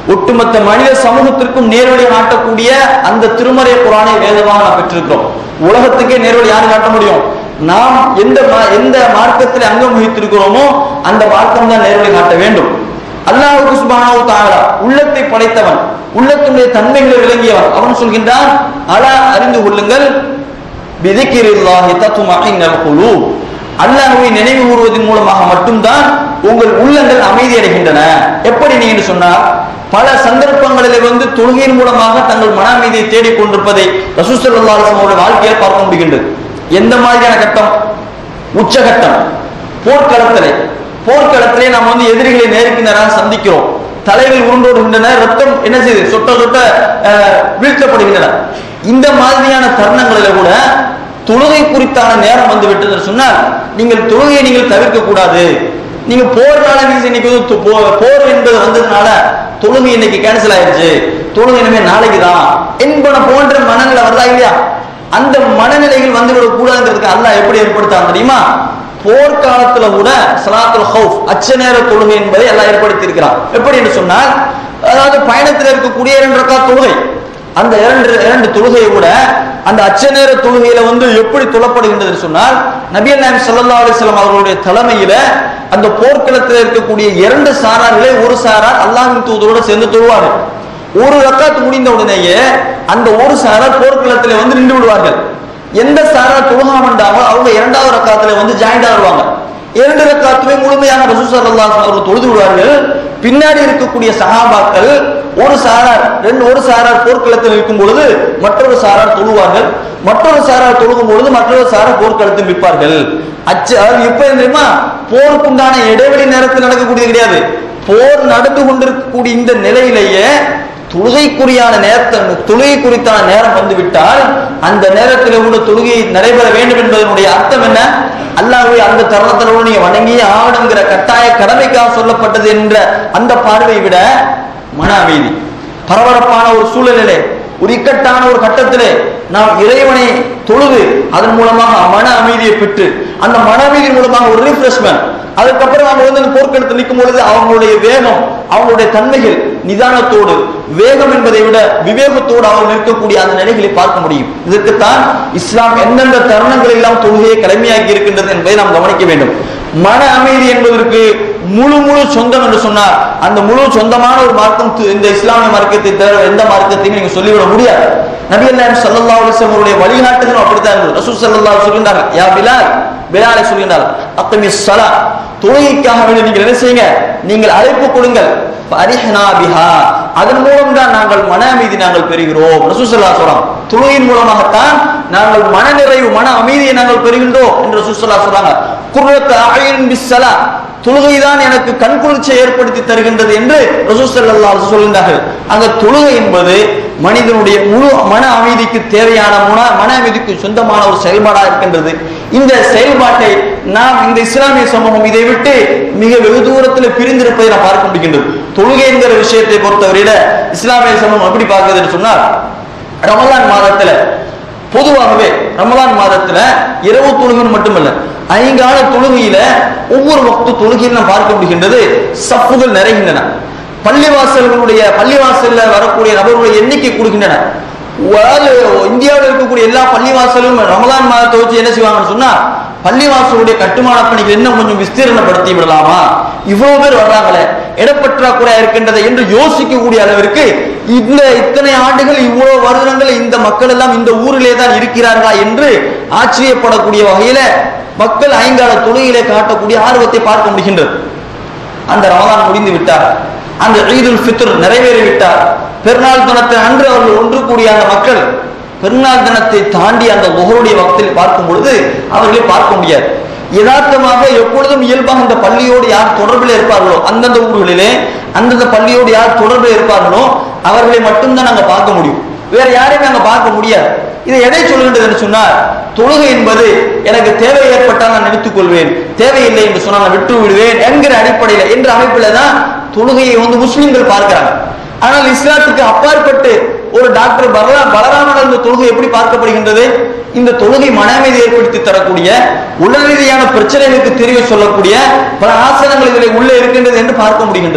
ஒட்டுமொத்த மனித சமூகத்திற்கும் நேர்வழி காட்டக்கூடிய அந்த திருமறை குரானை வேதமாக நாம் பெற்றிருக்கிறோம் உலகத்துக்கே நேர்வழி யாரு காட்ட முடியும் நாம் எந்த மா- எந்த மார்க்கத்தில் அங்கம் வகித்திருக்கிறோமோ அந்த மார்க்கம் தான் நேர்வழி காட்ட வேண்டும் அல்லாஹ் சுப்ஹானஹு தஆலா உள்ளத்தை படைத்தவன் உள்ளத்துடைய தன்மைகளை விளங்கியவன் அவன் சொல்கின்றான் அலா அறிந்து கொள்ளுங்கள் பிதிக்கிரில்லாஹி தத்துமஇன்னல் குலூப் அல்லாஹ்வை நினைவு கூறுவதன் மூலமாக மட்டும்தான் உங்கள் உள்ளங்கள் அமைதி அடைகின்றன எப்படி நீங்க சொன்னால் பல சந்தர்ப்பங்களிலே வந்து தொழுகையின் மூலமாக தங்கள் மன அமைதியை தேடிக் கொண்டிருப்பதை ரசூல் ஸல்லல்லாஹு அலைஹி வஸல்லம் அவருடைய வாழ்க்கையில் பார்க்க முடிகின்றது எந்த மாதிரியான கட்டம் உச்சகட்டம் போர்க்களத்திலே போர்க்களத்திலே நாம் வந்து எதிரிகளை நேருக்கு நேராக சந்திக்கிறோம் தலைகள் உருண்டோடுகின்றன ரத்தம் என்ன செய்யுது சொட்ட சொட்ட அஹ், வீழ்த்தப்படுகின்றன இந்த மாதிரியான தருணங்களில கூட தொழுகை குறித்தான நேரம் வந்து விட்டது சொன்னால் நீங்கள் தொழுகையை நீங்கள் தவிர்க்க கூடாது நீங்க போர் காலம் இன்னைக்கு வந்து து- போ- போர் என்பது வந்ததுனால தொழுகை இன்னைக்கு கேன்சல் ஆயிருச்சு தொழுகை இனிமே நாளைக்கு தான் என்பன போன்ற மனநிலை வருதா இல்லையா அந்த மனநிலைகள் வந்துவிடக் கூடாதுங்கிறதுக்கு அல்லாஹ் எப்படி ஏற்படுத்தான் தெரியுமா போர்க்காலத்துல கூட சலாத்துல் ஹவுஃப் அச்ச நேர தொழுகை என்பதை எல்லாம் ஏற்படுத்தி இருக்கிறான் எப்படி என்று சொன்னால் அதாவது பயணத்தில் இருக்கக்கூடிய இரண்டு ரக்கா தொழுகை அந்த இரண்டு இரண்டு தொழுகையை கூட அந்த அச்ச நேர தொழுகையில வந்து எப்படி தொழப்படுகின்றது என்று சொன்னால் நபியல் நாயம் ஸல்லல்லாஹு அலைஹி வஸல்லம் அவர்களுடைய தலைமையில அந்த போர்க்களத்தில் இருக்கக்கூடிய இரண்டு சாரார்களை ஒரு சாரார் அல்லாஹ்வின் தூதரோடு சேர்ந்து தொழுவார்கள் ஒரு ரக்காத் முடிந்த உடனேயே அந்த ஒரு சாரார் போர்க்களத்திலே வந்து நின்று விடுவார்கள் எந்த சாரார் தொழுகாம இருந்தாங்களோ அவங்க இரண்டாவது ரக்காத்துல வந்து ஜாயிண்டா வருவாங்க இரண்டு ரக்காத்துமே முழுமையாக ரசூல் ஸல்லல்லாஹு அலைஹி அவர்கள் தொழுது விடுவார்கள் பின்னாடி இருக்கக்கூடிய சஹாபாக்கள் ஒரு சாரார் ரெண்டு ஒரு சாரார் போர்க்களத்தில் இருக்கும் பொழுது மற்றொரு சாரார் தொழுவார்கள் மற்றொரு சாரார் தொழுகும் பொழுது மற்றொரு சாரார் போர்க்களத்தில் நிற்பார்கள் அச்சு அதாவது எப்ப தெரியுமா போருக்குண்டான இடைவெளி நேரத்தில் நடக்கக்கூடியது கிடையாது போர் நடந்து கொண்டிருக்கக்கூடிய இந்த நிலையிலேயே தொழுகைக்குரியான நேரத்தை தொழுகை குறித்தான நேரம் வந்து விட்டால் அந்த நேரத்தில் உள்ள தொழுகை நடைபெற வேண்டும் என்பதனுடைய அர்த்தம் என்ன அல்லாஹ்வை அந்த தருணத்திலோடு நீங்க வணங்கியே ஆகணுங்கிற கட்டாய கடமைக்காக சொல்லப்பட்டது என்ற அந்த பார்வையை விட மன அமைதி பரபரப்பான ஒரு சூழலிலே ஒரு இக்கட்டான ஒரு கட்டத்திலே நாம் இறைவனை தொழுது அதன் மூலமாக மன அமைதியை பெற்று அந்த மன அமைதியின் மூலமாக ஒரு ரிஃப்ரெஷ்மெண்ட் அதுக்கப்புறம் அவங்க வந்து அந்த போர்க்களத்தில் நிற்கும் பொழுது அவங்களுடைய வேகம் அவங்களுடைய தன்மைகள் நிதானத்தோடு வேகம் என்பதை விட விவேகத்தோடு அவங்க நிற்கக்கூடிய அந்த நிலைகளை பார்க்க முடியும் இதற்குத்தான் இஸ்லாம் எந்தெந்த தருணங்கள் எல்லாம் தொழுகையை கடமையாக்கி இருக்கின்றது என்பதை நாம் கவனிக்க வேண்டும் மன அமைதி என்பதற்கு முழு முழு சொந்தம் என்று சொன்னார் அந்த முழு சொந்தமான ஒரு மார்க்கம் து- இந்த இஸ்லாமிய மார்க்கத்தை தவிர எந்த மார்க்கத்தையும் நீங்க சொல்லிவிட முடியாது நபி அல்லாஹ் ஸல்லல்லாஹு அலைஹி வஸல்லம் அவருடைய வழிகாட்டுதலும் அப்படித்தான் இருந்தது ரசூல் ஸல்லல்லாஹு அலைஹி சொல்கின்றார்கள் யா பிலால் பிலாலை சொல்கின்றார் அக்மிஸ் ஸலா தொழுகைக்காக வேண்டி நீங்கள் என்ன செய்யுங்க நீங்கள் அழைப்பு கொடுங்கள் ஃபரிஹ்னா பிஹா அதன் மூலம் தான் நாங்கள் மன அமைதி நாங்கள் பெறுகிறோம் ரசூல் ஸல்லல்லாஹு அலைஹி வஸல்லம் தொழுகையின் மூலமாகத்தான் நாங்கள் மன நிறைவு மன அமைதியை நாங்கள் பெறுகின்றோம் என்று ரசூல் ஸல்லல்லாஹு அலைஹி வஸல்லம் சொல்றாங்க குர்ரத்து அயுன் பிஸ்ஸலா தொழுகைதான் எனக்கு கண்குளிர்ச்சியை ஏற்படுத்தி தருகின்றது என்று ரசூல் ஸல்லல்லாஹு அலைஹி வஸல்லம் சொல்கின்றார்கள் அந்த தொழுகை என்பது மனிதனுடைய முழு மன அமைதிக்கு தேவையான மன மன அமைதிக்கு சொந்தமான ஒரு செயல்பாடாக இருக்கின்றது இந்த செயல்பாட்டை நாம் இந்த இஸ்லாமிய சமூகம் இதை விட்டு மிக வெகு தூரத்தில் பிரிந்திருப்பதை நாம் பார்க்க முடிகின்றது தொழுகை என்கிற விஷயத்தை பொறுத்தவரையில இஸ்லாமிய சமூகம் எப்படி பார்க்குதுன்னு சொன்னால் ரமலான் மாதத்துல பொதுவாகவே ரமலான் மாதத்துல இரவு தொழுகை மட்டுமல்ல ஐங்கால தொழுகையில ஒவ்வொரு வக்து தொழுகையில் நாம் பார்க்க முடிகின்றது சப்புகள் நிறைகின்றன பள்ளிவாசல்களுடைய பள்ளிவாசல்ல வரக்கூடிய நபர்களுடைய எண்ணிக்கை கூடுகின்றன அதாவது இந்தியாவில் இருக்கக்கூடிய எல்லா பள்ளிவாசலும் ரமலான் மாதத்தை வச்சு என்ன செய்வாங்கன்னு சொன்னா பள்ளிவாசலுடைய கட்டுமான பணிகள் இன்னும் கொஞ்சம் விஸ்தீரணப்படுத்தி விடலாமா இவ்வளவு பேர் வர்றாங்களே இடப்பற்றாக்குறையா இருக்கின்றதை என்று யோசிக்கக்கூடிய அளவிற்கு இந்த இத்தனை ஆண்டுகள் இவ்வளவு வருடங்கள் இந்த மக்கள் எல்லாம் இந்த ஊரிலே தான் இருக்கிறார்களா என்று ஆச்சரியப்படக்கூடிய வகையில மக்கள் ஐங்கால தொழுகையிலே காட்டக்கூடிய ஆர்வத்தை பார்க்க முடிகின்றது அந்த ரமலான் முடிந்து விட்டார் அந்த ஈதுல் ஃபித்ர் நிறைவேறி விட்டார் பெருநாள் தினத்தை அன்று அவர்கள் ஒன்று கூடிய அந்த மக்கள் பெருநாள் தினத்தை தாண்டி அந்த முகருடைய வக்தில் பார்க்கும் பொழுது அவர்களை பார்க்க முடியாது யதார்த்தமாக எப்பொழுதும் இயல்பாக அந்த பள்ளியோடு யார் தொடர்பில் இருப்பார்களோ அந்தந்த ஊர்களிலே அந்தந்த பள்ளியோடு யார் தொடர்பில் இருப்பார்களோ அவர்களை மட்டும்தான் நாங்க பார்க்க முடியும் வேற யாரையும் நாங்க பார்க்க முடியாது இதை எதை சொல்கின்றது என்று சொன்னால் தொழுகை என்பது எனக்கு தேவை ஏற்பட்டால் நான் நினைத்துக் கொள்வேன் தேவையில்லை என்று சொன்னால் நான் விட்டு விடுவேன் என்கிற அடிப்படையில் என்ற அமைப்பில தான் தொழுகையை வந்து முஸ்லிம்கள் பார்க்கிறாங்க ஆனால் இஸ்லாத்துக்கு அப்பாற்பட்டு ஒரு டாக்டர் பலரா பலராமன் இந்த தொழுகை எப்படி பார்க்கப்படுகின்றது இந்த தொழுகை மன அமைதி ஏற்படுத்தி தரக்கூடிய உடல் ரீதியான பிரச்சனைகளுக்கு தெரிவு சொல்லக்கூடிய பல ஆசனங்கள் இதில் உள்ளே இருக்கின்றது என்று பார்க்க முடிகின்றது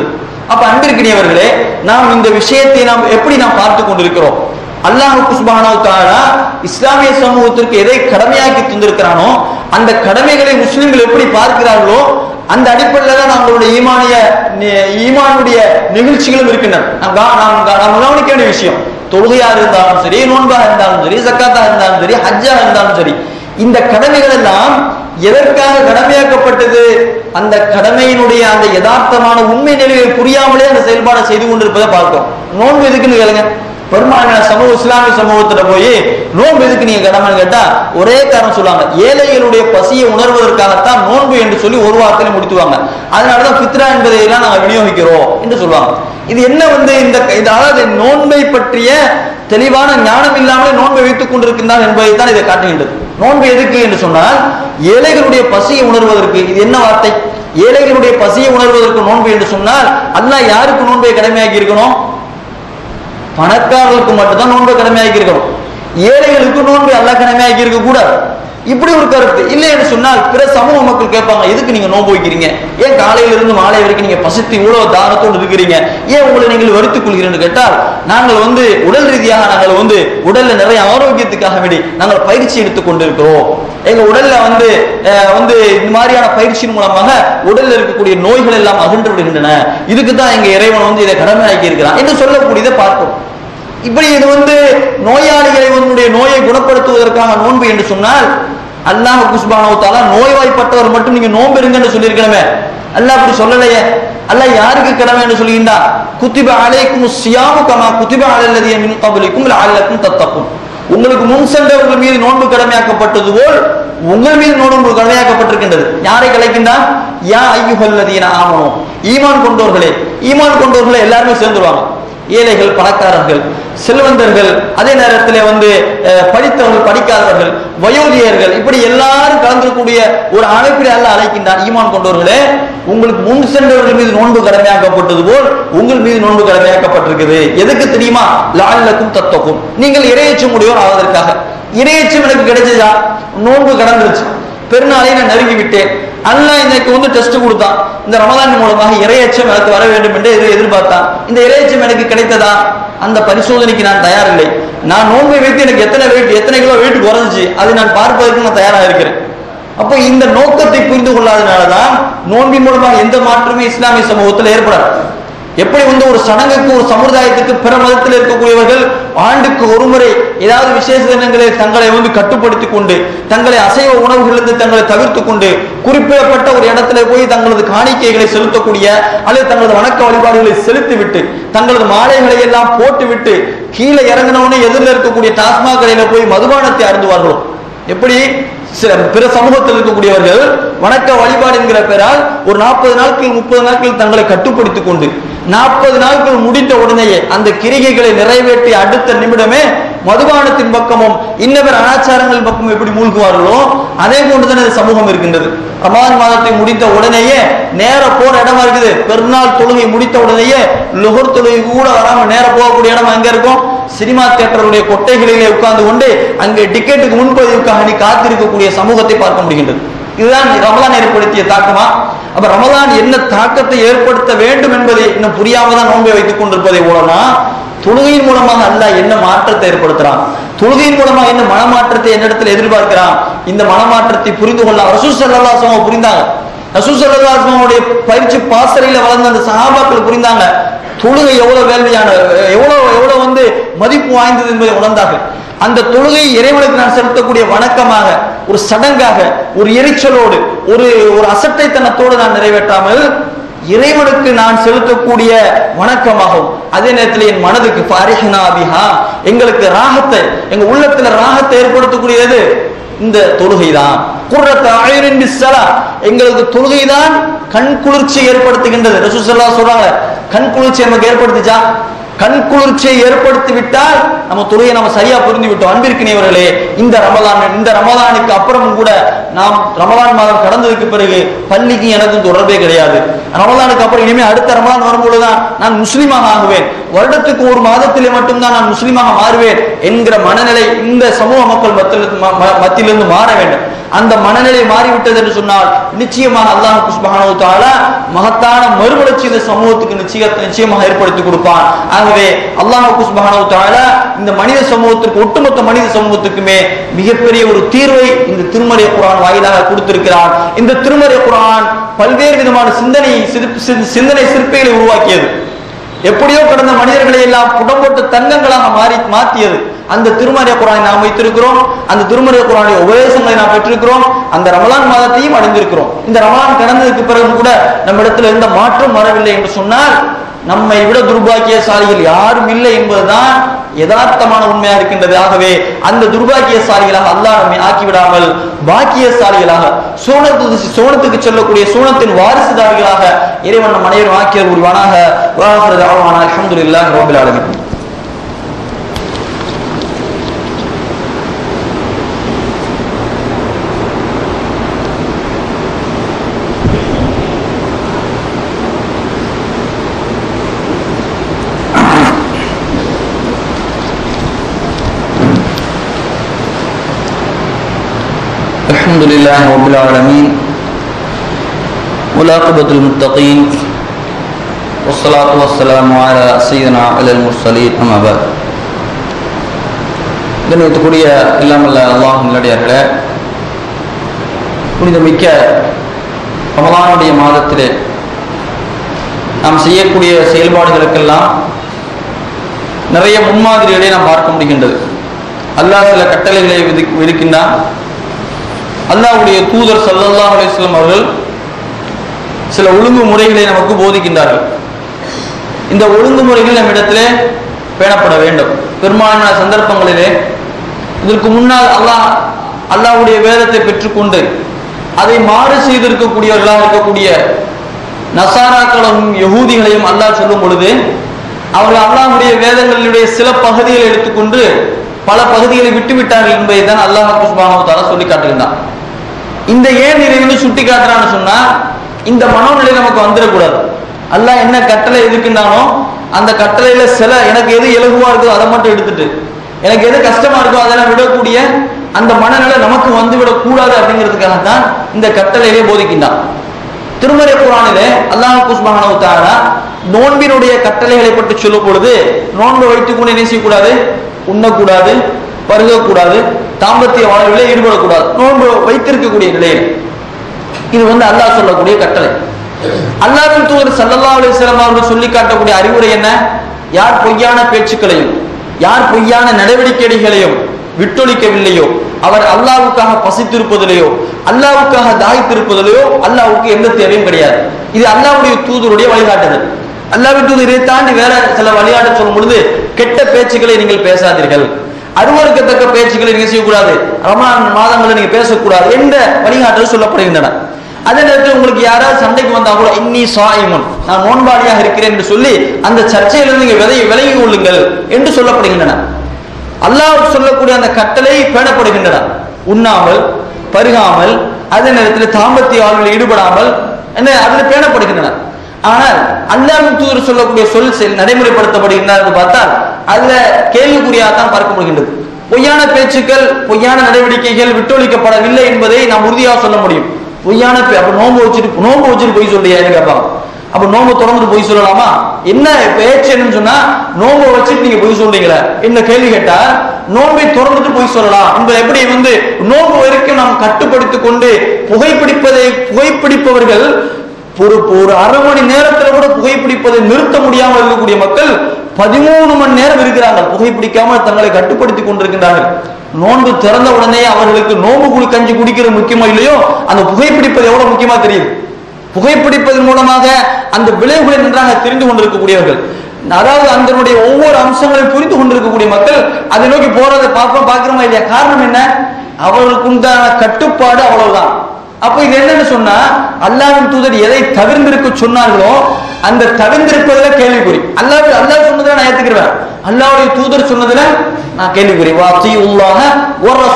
அப்ப அன்பிற்கினியவர்களே நாம் இந்த விஷயத்தை நாம் எப்படி நாம் பார்த்து கொண்டிருக்கிறோம் அல்லாஹுக்கு சுபானவு தாலா இஸ்லாமிய சமூகத்திற்கு எதை கடமையாக்கி தந்திருக்கிறானோ அந்த கடமைகளை முஸ்லிம்கள் எப்படி பார்க்கிறார்களோ அந்த அடிப்படையில் தான் நம்மளுடைய ஈமானிய ஈமானுடைய நிகழ்ச்சிகளும் இருக்கின்றன நாம் கா- நாம் கா- நாம் கவனிக்க வேண்டிய விஷயம் தொழுகையா இருந்தாலும் சரி நோன்பா இருந்தாலும் சரி சக்காத்தா இருந்தாலும் சரி ஹஜ்ஜா இருந்தாலும் சரி இந்த கடமைகள் எல்லாம் எதற்காக கடமையாக்கப்பட்டது அந்த கடமையினுடைய அந்த யதார்த்தமான உண்மை நிலையை புரியாமலே அந்த செயல்பாடை செய்து கொண்டிருப்பதை பார்க்கிறோம் நோன்பு எதுக்குன்னு கேளுங்க பெரும்பாலான சமூக இஸ்லாமிய சமூகத்துல போய் நோன்பு எதுக்கு நீங்க கடமைன்னு கேட்டா ஒரே காரணம் சொல்லுவாங்க ஏழைகளுடைய பசியை உணர்வதற்காகத்தான் நோன்பு என்று சொல்லி ஒரு வார்த்தையில முடித்துவாங்க அதனாலதான் ஃபித்ரா என்பதை எல்லாம் நாங்க விநியோகிக்கிறோம் என்று சொல்லுவாங்க இது என்ன வந்து இந்த இது அதாவது நோன்பை பற்றிய தெளிவான ஞானம் இல்லாமலே நோன்பை வைத்துக் கொண்டிருக்கின்றார் என்பதை தான் இதை காட்டுகின்றது நோன்பு எதுக்கு என்று சொன்னால் ஏழைகளுடைய பசியை உணர்வதற்கு இது என்ன வார்த்தை ஏழைகளுடைய பசியை உணர்வதற்கு நோன்பு என்று சொன்னால் அல்லாஹ் யாருக்கு நோன்பை கடமையாக்கி இருக்கணும் பணக்காரர்களுக்கு மட்டும்தான் நோன்பை கடமையாக்கி இருக்கணும் ஏழைகளுக்கு நோன்பை அல்லாஹ் கடமையாக்கி இருக்க கூடாது இப்படி ஒரு கருத்து இல்லை என்று சொன்னால் பிற சமூக மக்கள் கேட்பாங்க எதுக்கு நீங்க நோன்பு வைக்கிறீங்க ஏன் காலையில இருந்து மாலை வரைக்கும் நீங்க பசித்து இவ்வளவு தானத்தோடு இருக்கிறீங்க ஏன் உங்களை நீங்கள் வருத்திக் கொள்கிறீர்கள் கேட்டால் நாங்கள் வந்து உடல் ரீதியாக நாங்கள் வந்து உடல்ல நிறைய ஆரோக்கியத்துக்காக வேண்டி நாங்கள் பயிற்சி எடுத்துக் கொண்டிருக்கிறோம் எங்க உடல்ல வந்து அஹ், வந்து இந்த மாதிரியான பயிற்சியின் மூலமாக உடல்ல இருக்கக்கூடிய நோய்கள் எல்லாம் அகன்று விடுகின்றன இதுக்கு தான் எங்க இறைவன் வந்து இதை கடமையாக்கி இருக்கிறான் என்று சொல்லக்கூடியதை பார்க்கிறோம் இப்படி இது வந்து நோயாளிகளை உன்னுடைய நோயை குணப்படுத்துவதற்காக நோன்பு என்று சொன்னால் அல்லாஹ் குஸ்பானவத்தால நோய்வாய்ப்பட்டவர் மட்டும் நீங்க நோன்பு இருங்கன்னு சொல்லியிருக்கணுமே அல்லாஹ் அப்படி சொல்லலையே அல்லாஹ் யாருக்கு கடமை என்று சொல்லுகின்றா குத்திப அலைக்கும் சியாமு கமா குத்திப அலல்லதிய மின் கபலிக்கும் லஅல்லக்கும் தத்தக்கும் உங்களுக்கு முன் சென்றவர்கள் மீது நோன்பு கடமையாக்கப்பட்டது போல் உங்கள் மீது நோன்பு கடமையாக்கப்பட்டிருக்கின்றது யாரை கலைக்கின்றான் யா ஐயுகல்லதீன ஆமனோ ஈமான் கொண்டோர்களே ஈமான் கொண்டோர்களே எல்லாருமே சேர்ந்துருவாங்க ஏழைகள் பணக்காரர்கள் செல்வந்தர்கள் அதே நேரத்தில் வந்து அஹ், படித்தவர்கள் படிக்காதவர்கள் வயோதிகர்கள் இப்படி எல்லாரும் கலந்துக்கூடிய ஒரு அமைப்பில் அல்ல அழைக்கின்றான் ஈமான் கொண்டவர்களே உங்களுக்கு முன் சென்றவர்கள் மீது நோன்பு கடமையாக்கப்பட்டது போல் உங்கள் மீது நோன்பு கடமையாக்கப்பட்டிருக்குது எதுக்கு தெரியுமா லால்லக்கும் தத்தக்கும் நீங்கள் இரையச்சம் உடையோர் ஆவதற்காக இரையச்சம் எனக்கு கிடைச்சதா நோன்பு கடந்துருச்சு பெருநாளை நான் நெருங்கி விட்டேன் அல்லாஹ் இன்னைக்கு வந்து டெஸ்ட் கொடுத்தான் இந்த ரமதான் மூலமாக இரையச்சம் எனக்கு வர வேண்டும் என்று எதிர் எதிர்பார்த்தான் இந்த இரையச்சம் எனக்கு கிடைத்ததா அந்த பரிசோதனைக்கு நான் தயாரில்லை நான் நோன்பை வைத்து எனக்கு எத்தனை வெயிட் எத்தனை கிலோ வெயிட் குறைஞ்சி அதை நான் பார்ப்பதற்கு நான் தயாராக இருக்கிறேன் அப்போ இந்த நோக்கத்தை புரிந்து கொள்ளாதனாலதான் நோன்பின் மூலமாக எந்த மாற்றமே இஸ்லாமிய சமூகத்தில் ஏற்படாது எப்படி வந்து ஒரு சடங்குக்கு ஒரு சமுதாயத்துக்கு பிற மதத்தில் இருக்கக்கூடியவர்கள் ஆண்டுக்கு ஒரு முறை ஏதாவது விசேஷ தினங்களில் தங்களை வந்து கட்டுப்படுத்திக் கொண்டு தங்களை அசைவ உணவுகளிலிருந்து தங்களை தவிர்த்து கொண்டு குறிப்பிடப்பட்ட ஒரு இடத்துல போய் தங்களது காணிக்கைகளை செலுத்தக்கூடிய அல்லது தங்களது வணக்க வழிபாடுகளை செலுத்திவிட்டு தங்களது மாலைகளை எல்லாம் போட்டுவிட்டு கீழே இறங்கினவனே எதிரில் இருக்கக்கூடிய டாஸ்மாக் கடையில போய் மதுபானத்தை அருந்துவார்களோ எப்படி சில பிற சமூகத்தில் இருக்கக்கூடியவர்கள் வணக்க வழிபாடு என்கிற பெயரால் ஒரு நாற்பது நாட்கள் முப்பது நாட்கள் தங்களை கட்டுப்படுத்திக் கொண்டு நாற்பது நாட்கள் முடிந்த உடனேயே அந்த கிரிகைகளை நிறைவேற்றி அடுத்த நிமிடமே மதுபானத்தின் பக்கமும் இன்னவர் அனாச்சாரங்கள் பக்கமும் எப்படி மூழ்குவார்களோ அதே போன்றுதான் இந்த சமூகம் இருக்கின்றது ரமலான் மாதத்தை முடித்த உடனேயே நேர போற இடமா இருக்குது பெருநாள் தொழுகை முடித்த உடனேயே லுகர் தொழுகை கூட வராம நேர போகக்கூடிய இடம் எங்க இருக்கும் சினிமா தியேட்டருடைய கொட்டைகளிலே உட்கார்ந்து கொண்டு அங்கே டிக்கெட்டுக்கு முன்பதிவுக்காக நீ காத்திருக்கக்கூடிய சமூகத்தை பார்க்க முடிகின்றது இதுதான் ரமலான் ஏற்படுத்திய தாக்கமா அப்ப ரமலான் என்ன தாக்கத்தை ஏற்படுத்த வேண்டும் என்பதை இன்னும் புரியாம தான் நோன்பை வைத்துக் கொண்டிருப்பதை போலனா தொழுகையின் மூலமாக அல்லாஹ் என்ன மாற்றத்தை ஏற்படுத்துறான் தொழுகையின் மூலமாக என்ன மனமாற்றத்தை என்னிடத்தில் எதிர்பார்க்கிறான் இந்த மனமாற்றத்தை புரிந்து கொள்ள ரசூல் ஸல்லல்லாஹு அலைஹி வஸல்லம் புரிந்தாங்க ரசூல் ஸல்லல்லாஹு அலைஹி வஸல்லமுடைய பயிற்சி பாசறையில வளர்ந்த அந்த சஹாபாக்கள் புரிந்தாங்க தொழுகை எவ்வளவு வேள்வியான எவ்வளவு எவ்வளவு வந்து மதிப்பு வாய்ந்தது என்பதை உணர்ந்தார்கள் அந்த தொழுகை இறைவனுக்கு நான் செலுத்தக்கூடிய வணக்கமாக ஒரு சடங்காக ஒரு எரிச்சலோடு ஒரு ஒரு அசட்டைத்தனத்தோடு நான் நிறைவேற்றாமல் இறைவனுக்கு நான் செலுத்தக்கூடிய வணக்கமாகும் அதே நேரத்தில் என் மனதுக்கு ஃபாரிஹினா பிஹா எங்களுக்கு ராகத்தை எங்க உள்ளத்துல ராகத்தை ஏற்படுத்தக்கூடியது இந்த தொழுகை தான் குர்ரத்த அயரின் பிஸ்ஸலா எங்களுக்கு தொழுகை தான் கண் குளிர்ச்சி ஏற்படுத்துகின்றது ரசூலுல்லாஹ் சொல்றாங்க கண் குளிர்ச்சி நமக்கு ஏற்படுத்துச்சா கண் குளிர்ச்சியை ஏற்படுத்தி விட்டால் நம்ம தொழுகையை நம்ம சரியா புரிந்து விட்டோம் அன்பிற்கினியவர்களே இந்த ரமலான் இந்த ரமலானுக்கு அப்புறமும் கூட நாம் ரமலான் மாதம் கடந்ததுக்கு பிறகு பள்ளிக்கு எனக்கும் தொடர்பே கிடையாது ரமலானுக்கு அப்புறம் இனிமே அடுத்த ரமலான் வரும்பொழுதுதான் நான் முஸ்லீமாக ஆகுவேன் வருடத்துக்கு ஒரு மாதத்திலே மட்டும்தான் நான் முஸ்லீமாக மாறுவேன் என்கிற மனநிலை இந்த சமூக மக்கள் மத்தியில் ம- ம- மத்தியிலிருந்து மாற வேண்டும் அந்த மனநிலை மாறிவிட்டது என்று சொன்னால் நிச்சயமாக அல்லாஹ் சுப்ஹானஹு தஆலா மகத்தான மறுமலர்ச்சி இந்த சமூகத்துக்கு நிச்சய நிச்சயமாக ஏற்படுத்தி கொடுப்பான் ஆகவே அல்லாஹ் சுப்ஹானஹு தஆலா இந்த மனித சமூகத்திற்கு ஒட்டுமொத்த மனித சமூகத்துக்குமே மிகப்பெரிய ஒரு தீர்வை இந்த திருமறை குர்ஆன் வாயிலாக கொடுத்திருக்கிறான் இந்த திருமறை குர்ஆன் பல்வேறு விதமான சிந்தனை சிறு- சிறு- சிந்தனை சிற்பிகளை உருவாக்கியது எப்படியோ கடந்த மனிதர்களை எல்லாம் புடம்போட்டு தங்கங்களாக மாறி மாற்றியது அந்த திருமறை குரானை நாம் வைத்திருக்கிறோம் அந்த திருமறை குரானுடைய உபதேசங்களை நாம் பெற்றிருக்கிறோம் அந்த ரமலான் மாதத்தையும் அடைந்திருக்கிறோம் இந்த ரமலான் கடந்ததுக்கு பிறகு கூட நம்ம இடத்துல எந்த மாற்றம் வரவில்லை என்று சொன்னால் நம்மை விட துர்பாக்கியசாலிகள் யாரும் இல்லை என்பதுதான் யதார்த்தமான உண்மையா இருக்கின்றது ஆகவே அந்த துர்பாக்கியசாலிகளாக அல்லாஹ் நம்மை ஆக்கிவிடாமல் பாக்கியசாலிகளாக சோனத்துக்கு சோனத்துக்கு செல்லக்கூடிய சோனத்தின் வாரிசுதாரிகளாக இறைவன் நம் அனைவரும் ஆக்கியர் உருவானாக வாஹிரு தஅவானா அல்ஹம்துலில்லாஹி ரப்பில் ஆலமீன் الحمد لله رب العالمين والعاقبة المتقين والصلاة والسلام على سيدنا على المرسلين أما بعد கண்ணியத்துக்குரிய இல்லாமல்ல அல்லாஹ் நல்லடியார்களே புனிதமிக்க ரமலானுடைய மாதத்திலே நாம் செய்யக்கூடிய செயல்பாடுகளுக்கெல்லாம் நிறைய முன்மாதிரிகளை நாம் பார்க்க முடிகின்றது அல்லாஹ் சில கட்டளைகளை விதி விதிக்கின்றான் அல்லாஹ்வுடைய தூதர் ஸல்லல்லாஹு அலைஹி வஸல்லம் அவர்கள் சில ஒழுங்குமுறைகளை நமக்கு போதிக்கின்றார்கள் இந்த ஒழுங்குமுறைகள் நம்மிடத்திலே பேணப்பட வேண்டும் பெரும்பாலான சந்தர்ப்பங்களிலே இதற்கு முன்னால் அல்லாஹ் அல்லாஹ்வுடைய வேதத்தை பெற்றுக்கொண்டு அதை மாறு செய்திருக்கக்கூடியவர்களாக இருக்கக்கூடிய நசாராக்களும் யகூதிகளையும் அல்லாஹ் சொல்லும் பொழுது அவர்கள் அல்லாஹ்வுடைய வேதங்களுடைய சில பகுதிகளை எடுத்துக்கொண்டு பல பகுதிகளை விட்டுவிட்டார்கள் என்பதை தான் அல்லாஹ் சுப்ஹானஹு வ தஆலா சொல்லி காட்டுகின்றான் இந்த ஏன் இதை வந்து சுட்டி காட்டுறான்னு சொன்னா இந்த மனோநிலை நமக்கு வந்துடக்கூடாது அல்லாஹ் என்ன கட்டளை எதுக்குன்னானோ அந்த கட்டளையில சில எனக்கு எது இலகுவா இருக்கோ அதை மட்டும் எடுத்துட்டு எனக்கு எது கஷ்டமா இருக்கோ அதெல்லாம் விடக்கூடிய அந்த மனநிலை நமக்கு வந்து விடக்கூடாது அப்படிங்கிறதுக்காக தான் இந்த கட்டளையிலே போதிக்கின்றான் திருமறை குரானிலே அல்லாஹ் குஸ்மஹானு தாரா நோன்பினுடைய கட்டளைகளை பற்றி சொல்லும் பொழுது நோன்பை வைத்துக்கொண்டு என்ன செய்யக்கூடாது உண்ணக்கூடாது பருகக்கூடாது தாம்பத்திய வாழ்விலே ஈடுபடக்கூடாது நோன்பு வைத்திருக்கக்கூடிய நிலையில் இது வந்து அல்லாஹ் சொல்லக்கூடிய கட்டளை அல்லாஹ்வின் தூதர் ஸல்லல்லாஹு அலைஹி வஸல்லம் அவர்கள் சொல்லி காட்டக்கூடிய அறிவுரை என்ன யார் பொய்யான பேச்சுக்களையும் யார் பொய்யான நடவடிக்கைகளையும் விட்டொழிக்கவில்லையோ அவர் அல்லாஹ்வுக்காக பசித்திருப்பதிலேயோ அல்லாஹ்வுக்காக தாய்த்திருப்பதிலேயோ அல்லாஹ்வுக்கு எந்த தேவையும் கிடையாது இது அல்லாஹ்வுடைய தூதருடைய வழிகாட்டுதல் அல்லாஹ்வின் தூதர் இதை தாண்டி வேற சில வழிகாட்ட சொல்லும் பொழுது கெட்ட பேச்சுக்களை நீங்கள் பேசாதீர்கள் அருவருக்கத்தக்க பேச்சுக்களை நீங்க செய்யக்கூடாது ரமலான் மாதங்களில் நீங்க பேசக்கூடாது என்ற வழிகாட்டல் சொல்லப்படுகின்றன அதே நேரத்தில் உங்களுக்கு யாராவது சண்டைக்கு வந்தா கூட இன்னி சாயிமுன் நான் நோன்பாளியாக இருக்கிறேன் என்று சொல்லி அந்த சர்ச்சையிலிருந்து நீங்க விலை விலகி கொள்ளுங்கள் என்று சொல்லப்படுகின்றன அல்லாஹ் சொல்லக்கூடிய அந்த கட்டளை பேணப்படுகின்றன உண்ணாமல் பருகாமல் அதே நேரத்தில் தாம்பத்திய வாழ்வில் ஈடுபடாமல் என்ன அதில் பேணப்படுகின்றன ஆனால் அல்லாஹ்வின் தூதர் சொல்லக்கூடிய சொல் செயல் நடைமுறைப்படுத்தப்படுகின்றன என்று பார்த்தால் அதுல கேள்விக்குறியாகத்தான் பார்க்க முடிகின்றது பொய்யான பேச்சுக்கள் பொய்யான நடவடிக்கைகள் விட்டொழிக்கப்படவில்லை என்பதை நாம் உறுதியாக சொல்ல முடியும் பொய்யான பே- அப்ப நோன்பு வச்சுட்டு நோன்பு வச்சுட்டு பொய் சொல்லியான்னு கேட்பாங்க அப்ப நோன்பு தொடர்ந்து பொய் சொல்லலாமா என்ன பேச்சு என்னன்னு சொன்னா நோன்பு வச்சுட்டு நீங்க பொய் சொல்றீங்களா என்ன கேள்வி கேட்டா நோன்பை திறந்துட்டு பொய் சொல்லலாம் என்பது எப்படி வந்து நோன்பு வரைக்கும் நாம் கட்டுப்படுத்திக் கொண்டு புகைப்பிடிப்பதை புகைப்பிடிப்பவர்கள் ஒரு ஒரு அரை மணி நேரத்துல கூட புகைப்பிடிப்பதை நிறுத்த முடியாமல் இருக்கக்கூடிய மக்கள் பதிமூணு மணி நேரம் இருக்கிறாங்க புகைப்பிடிக்காமல் தங்களை கட்டுப்படுத்திக் கொண்டிருக்கின்றார்கள் நோன்பு திறந்த உடனே அவர்களுக்கு நோன்பு குடி கஞ்சி குடிக்கிறது முக்கியமா இல்லையோ அந்த புகைப்பிடிப்பது எவ்வளவு முக்கியமா தெரியுது புகைப்பிடிப்பதன் மூலமாக அந்த விளைவுகளை நன்றாக தெரிந்து கொண்டிருக்கக்கூடியவர்கள் அதாவது அதனுடைய ஒவ்வொரு அம்சங்களையும் புரிந்து கொண்டிருக்கக்கூடிய மக்கள் அதை நோக்கி போறதை பார்ப்போம் பார்க்கிறோமா இல்லையா காரணம் என்ன அவர்களுக்கு உண்டான கட்டுப்பாடு அவ்வளவுதான் அப்ப இது என்னன்னு சொன்னா அல்லாஹ்வின் தூதர் எதை தவிர்ந்திருக்க சொன்னார்களோ அந்த தவிர்ந்திருப்பதுல கேள்விக்குறி அல்லாஹ் அல்லாஹ் சொன்னதுல நான் ஏத்துக்கிறேன் அல்லாஹ்வுடைய தூதர் சொன்னதுல நான் கேள்விக்குறி வாத்தி உள்ளாக ஒரு ரசூல்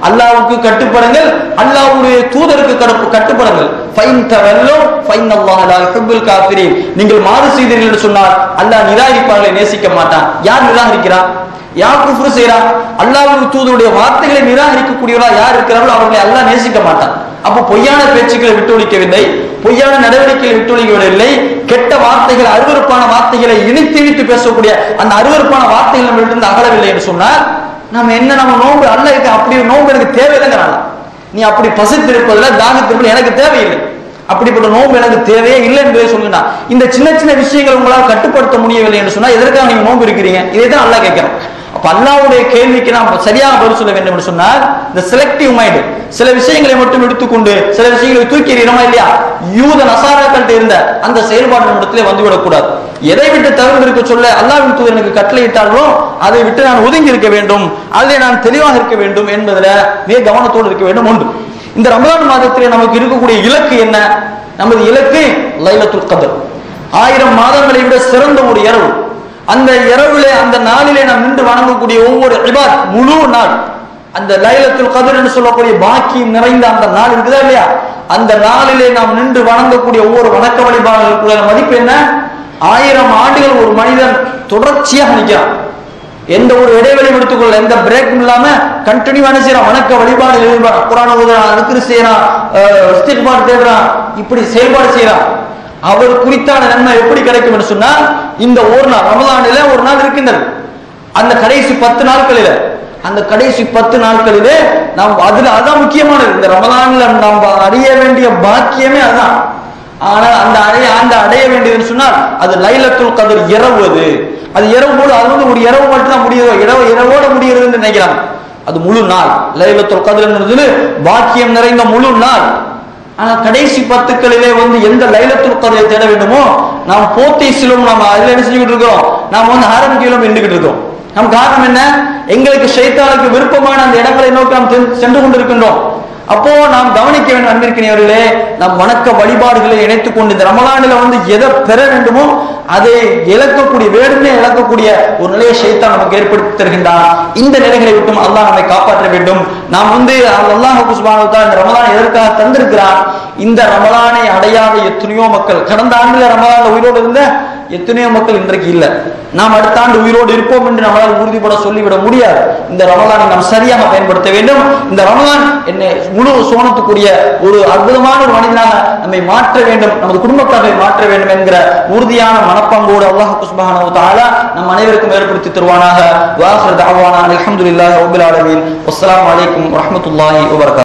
அல்லாஹ்வுக்கு கட்டுப்படுங்கள் அல்லாஹ்வுடைய தூதருக்கு கடுப்பு- கட்டுப்படுங்கள் ஃபைன் தவல்லோ ஃபைன் அல்லாஹ் லா யுஹிப்புல் காஃபிரீன் நீங்கள் மாறு செய்தீர்கள் என்று சொன்னால் அல்லாஹ் நிராகரிப்பார்களை நேசிக்க மாட்டான் யார் நிராகரிக்கிறான் யார் குஃப்ரு செய்றான் அல்லாஹ்வுடைய தூதருடைய வார்த்தைகளை நிராகரிக்கக்கூடியவரா யார் இருக்கிறார்களோ அவர்களை அல்லாஹ் நேசிக்க மாட்டான் அப்போ பொய்யான பேச்சுக்களை விட்டொழிக்கவில்லை பொய்யான நடவடிக்கைகளை விட்டொழிக்கவில்லை கெட்ட வார்த்தைகள் அருவருப்பான வார்த்தைகளை இனித்து இனித்து பேசக்கூடிய அந்த அருவருப்பான வார்த்தைகள் நம்மளிடம் அகலவில்லை என்று சொன்னால் நம்ம என்ன நம்ம நோன்பு அல்ல இருக்கு அப்படி ஒரு நோன்பு எனக்கு தேவையில்லைங்கிறாங்க நீ அப்படி பசித்திருப்பதுல தாகத்திருப்பது எனக்கு தேவையில்லை அப்படிப்பட்ட நோன்பு எனக்கு தேவையே இல்லை என்பதை சொல்லுனா இந்த சின்ன சின்ன விஷயங்கள் உங்களால் கட்டுப்படுத்த முடியவில்லை என்று சொன்னா எதற்காக நீங்க நோன்பு இருக்கிறீங்க இதை தான் அல்லாஹ் கேட்கிறோம் அப்ப அல்லாஹ்வுடைய கேள்விக்கு நாம் சரியாக பதில் சொல்ல வேண்டும் என்று சொன்னால் இந்த செலக்டிவ் மைண்ட் சில விஷயங்களை மட்டும் எடுத்துக்கொண்டு சில விஷயங்களை தூக்கி எறிகிறோமா இல்லையா யூத நசாராக்கள்கிட்ட இருந்த அந்த செயல்பாடு நம்மிடத்திலே வந்துவிடக் கூடாது எதை விட்டு தவிர்த்து இருக்க சொல்ல அல்லாஹ்வின் தூதர் எனக்கு கட்டளையிட்டார்களோ அதை விட்டு நான் ஒதுங்கி இருக்க வேண்டும் அதிலே நான் தெளிவாக இருக்க வேண்டும் என்பதுல மிக கவனத்தோடு இருக்க வேண்டும் ஒன்று இந்த ரமலான் மாதத்திலே நமக்கு இருக்கக்கூடிய இலக்கு என்ன நமது இலக்கு லைலத்துல் கதர் ஆயிரம் மாதங்களை விட சிறந்த ஒரு இரவு அந்த இரவிலே அந்த நாளிலே நாம் நின்று வணங்கக்கூடிய ஒவ்வொரு இபாத் முழு நாள் அந்த லைலத்துல் கதர் என்று சொல்லக்கூடிய பாக்கியம் நிறைந்த அந்த நாள் இருக்குதா இல்லையா அந்த நாளிலே நாம் நின்று வணங்கக்கூடிய ஒவ்வொரு வணக்க வழிபாடுகளுக்குள்ள மதிப்பு என்ன ஆயிரம் ஆண்டுகள் ஒரு மனிதன் தொடர்ச்சியாக நிற்கிறான் எந்த ஒரு இடைவெளியும் எடுத்துக்கொள்ள எந்த பிரேக்கும் இல்லாம கண்டினியூ என்ன செய்யறான் வணக்க வழிபாடு எழுதுறான் குரான் ஓதுறான் அதுக்கு செய்யறான் இஸ்திக்பார் தேடுறான் இப்படி செயல்பாடு செய்யறான் அவர் குறித்தான நன்மை எப்படி கிடைக்கும் என்று சொன்னால் இந்த ஒரு நாள் ரமலானில ஒரு நாள் இருக்கின்றது அந்த கடைசி பத்து நாட்களில அந்த கடைசி பத்து நாட்களிலே நாம் அதுல அதான் முக்கியமானது இந்த ரமலான்ல நாம் அடைய வேண்டிய பாக்கியமே அதுதான் ஆனால் அந்த அடைய அந்த அடைய வேண்டியதுன்னு சொன்னால் அது லைலத்துல் கதர் இரவு அது அது இரவு போது அது வந்து ஒரு இரவு மட்டும் தான் முடியுது இரவு இரவோட முடியுதுன்னு நினைக்கிறாங்க அது முழு நாள் லைலத்துல் கதர்ன்றது பாக்கியம் நிறைந்த முழு நாள் ஆனா கடைசி பத்துக்களிலே வந்து எந்த லைலத்துல் கதரை தேட வேண்டுமோ நாம் போத்தை சிலும் நாம் அதுல என்ன செஞ்சுக்கிட்டு இருக்கோம் நாம் வந்து ஆரம்பிக்கலாம் நின்றுகிட்டு இருக்கோம் நம் காரணம் என்ன எங்களுக்கு ஷைத்தானுக்கு விருப்பமான அந்த இடங்களை நோக்கி நாம் சென்று- சென்று கொண்டிருக்கின்றோம் அப்போ நாம் கவனிக்க வேண்டும் அன்பிற்கினியவர்களே நம் வணக்க வழிபாடுகளை இணைத்துக் கொண்டு இந்த ரமலானில வந்து எதை பெற வேண்டுமோ அதை இழக்கக்கூடிய வேண்டுமே இழக்கக்கூடிய ஒரு நிலையை ஷைத்தான் நமக்கு ஏற்படுத்தி தருகின்றான் இந்த நிலைகளை விட்டும் அல்லாஹ் நம்மை காப்பாற்ற வேண்டும் நாம் வந்து அல்லாஹ் சுப்ஹானஹு வ தஆலா இந்த ரமலான் எதற்காக தந்திருக்கிறான் இந்த ரமலானை அடையாத எத்தனையோ மக்கள் கடந்த ஆண்டுல ரமலான்ல உயிரோடு இருந்த எத்தனையோ மக்கள் இன்றைக்கு இல்ல நாம் அடுத்த ஆண்டு உயிரோடு இருப்போம் என்று நம்மளால் உறுதிப்பட சொல்லிவிட முடியாது இந்த ரமலானை நாம் சரியாக பயன்படுத்த வேண்டும் இந்த ரமலான் என்னை முழு சோனத்துக்குரிய ஒரு அற்புதமான ஒரு மனிதனாக நம்மை மாற்ற வேண்டும் நமது குடும்பத்தாரை மாற்ற வேண்டும் என்கிற உறுதியான மனப்பாங்கோடு அல்லாஹ் சுப்ஹானஹு வ தஆலா நம் அனைவருக்கும் ஏற்படுத்தி தருவானாக வாஹிர் தஅவானா அல்ஹம்துலில்லாஹி ரப்பில் ஆலமீன் வஸ்ஸலாமு அலைக்கும் வரஹ்மத்துல்லாஹி வபரகாத்துஹு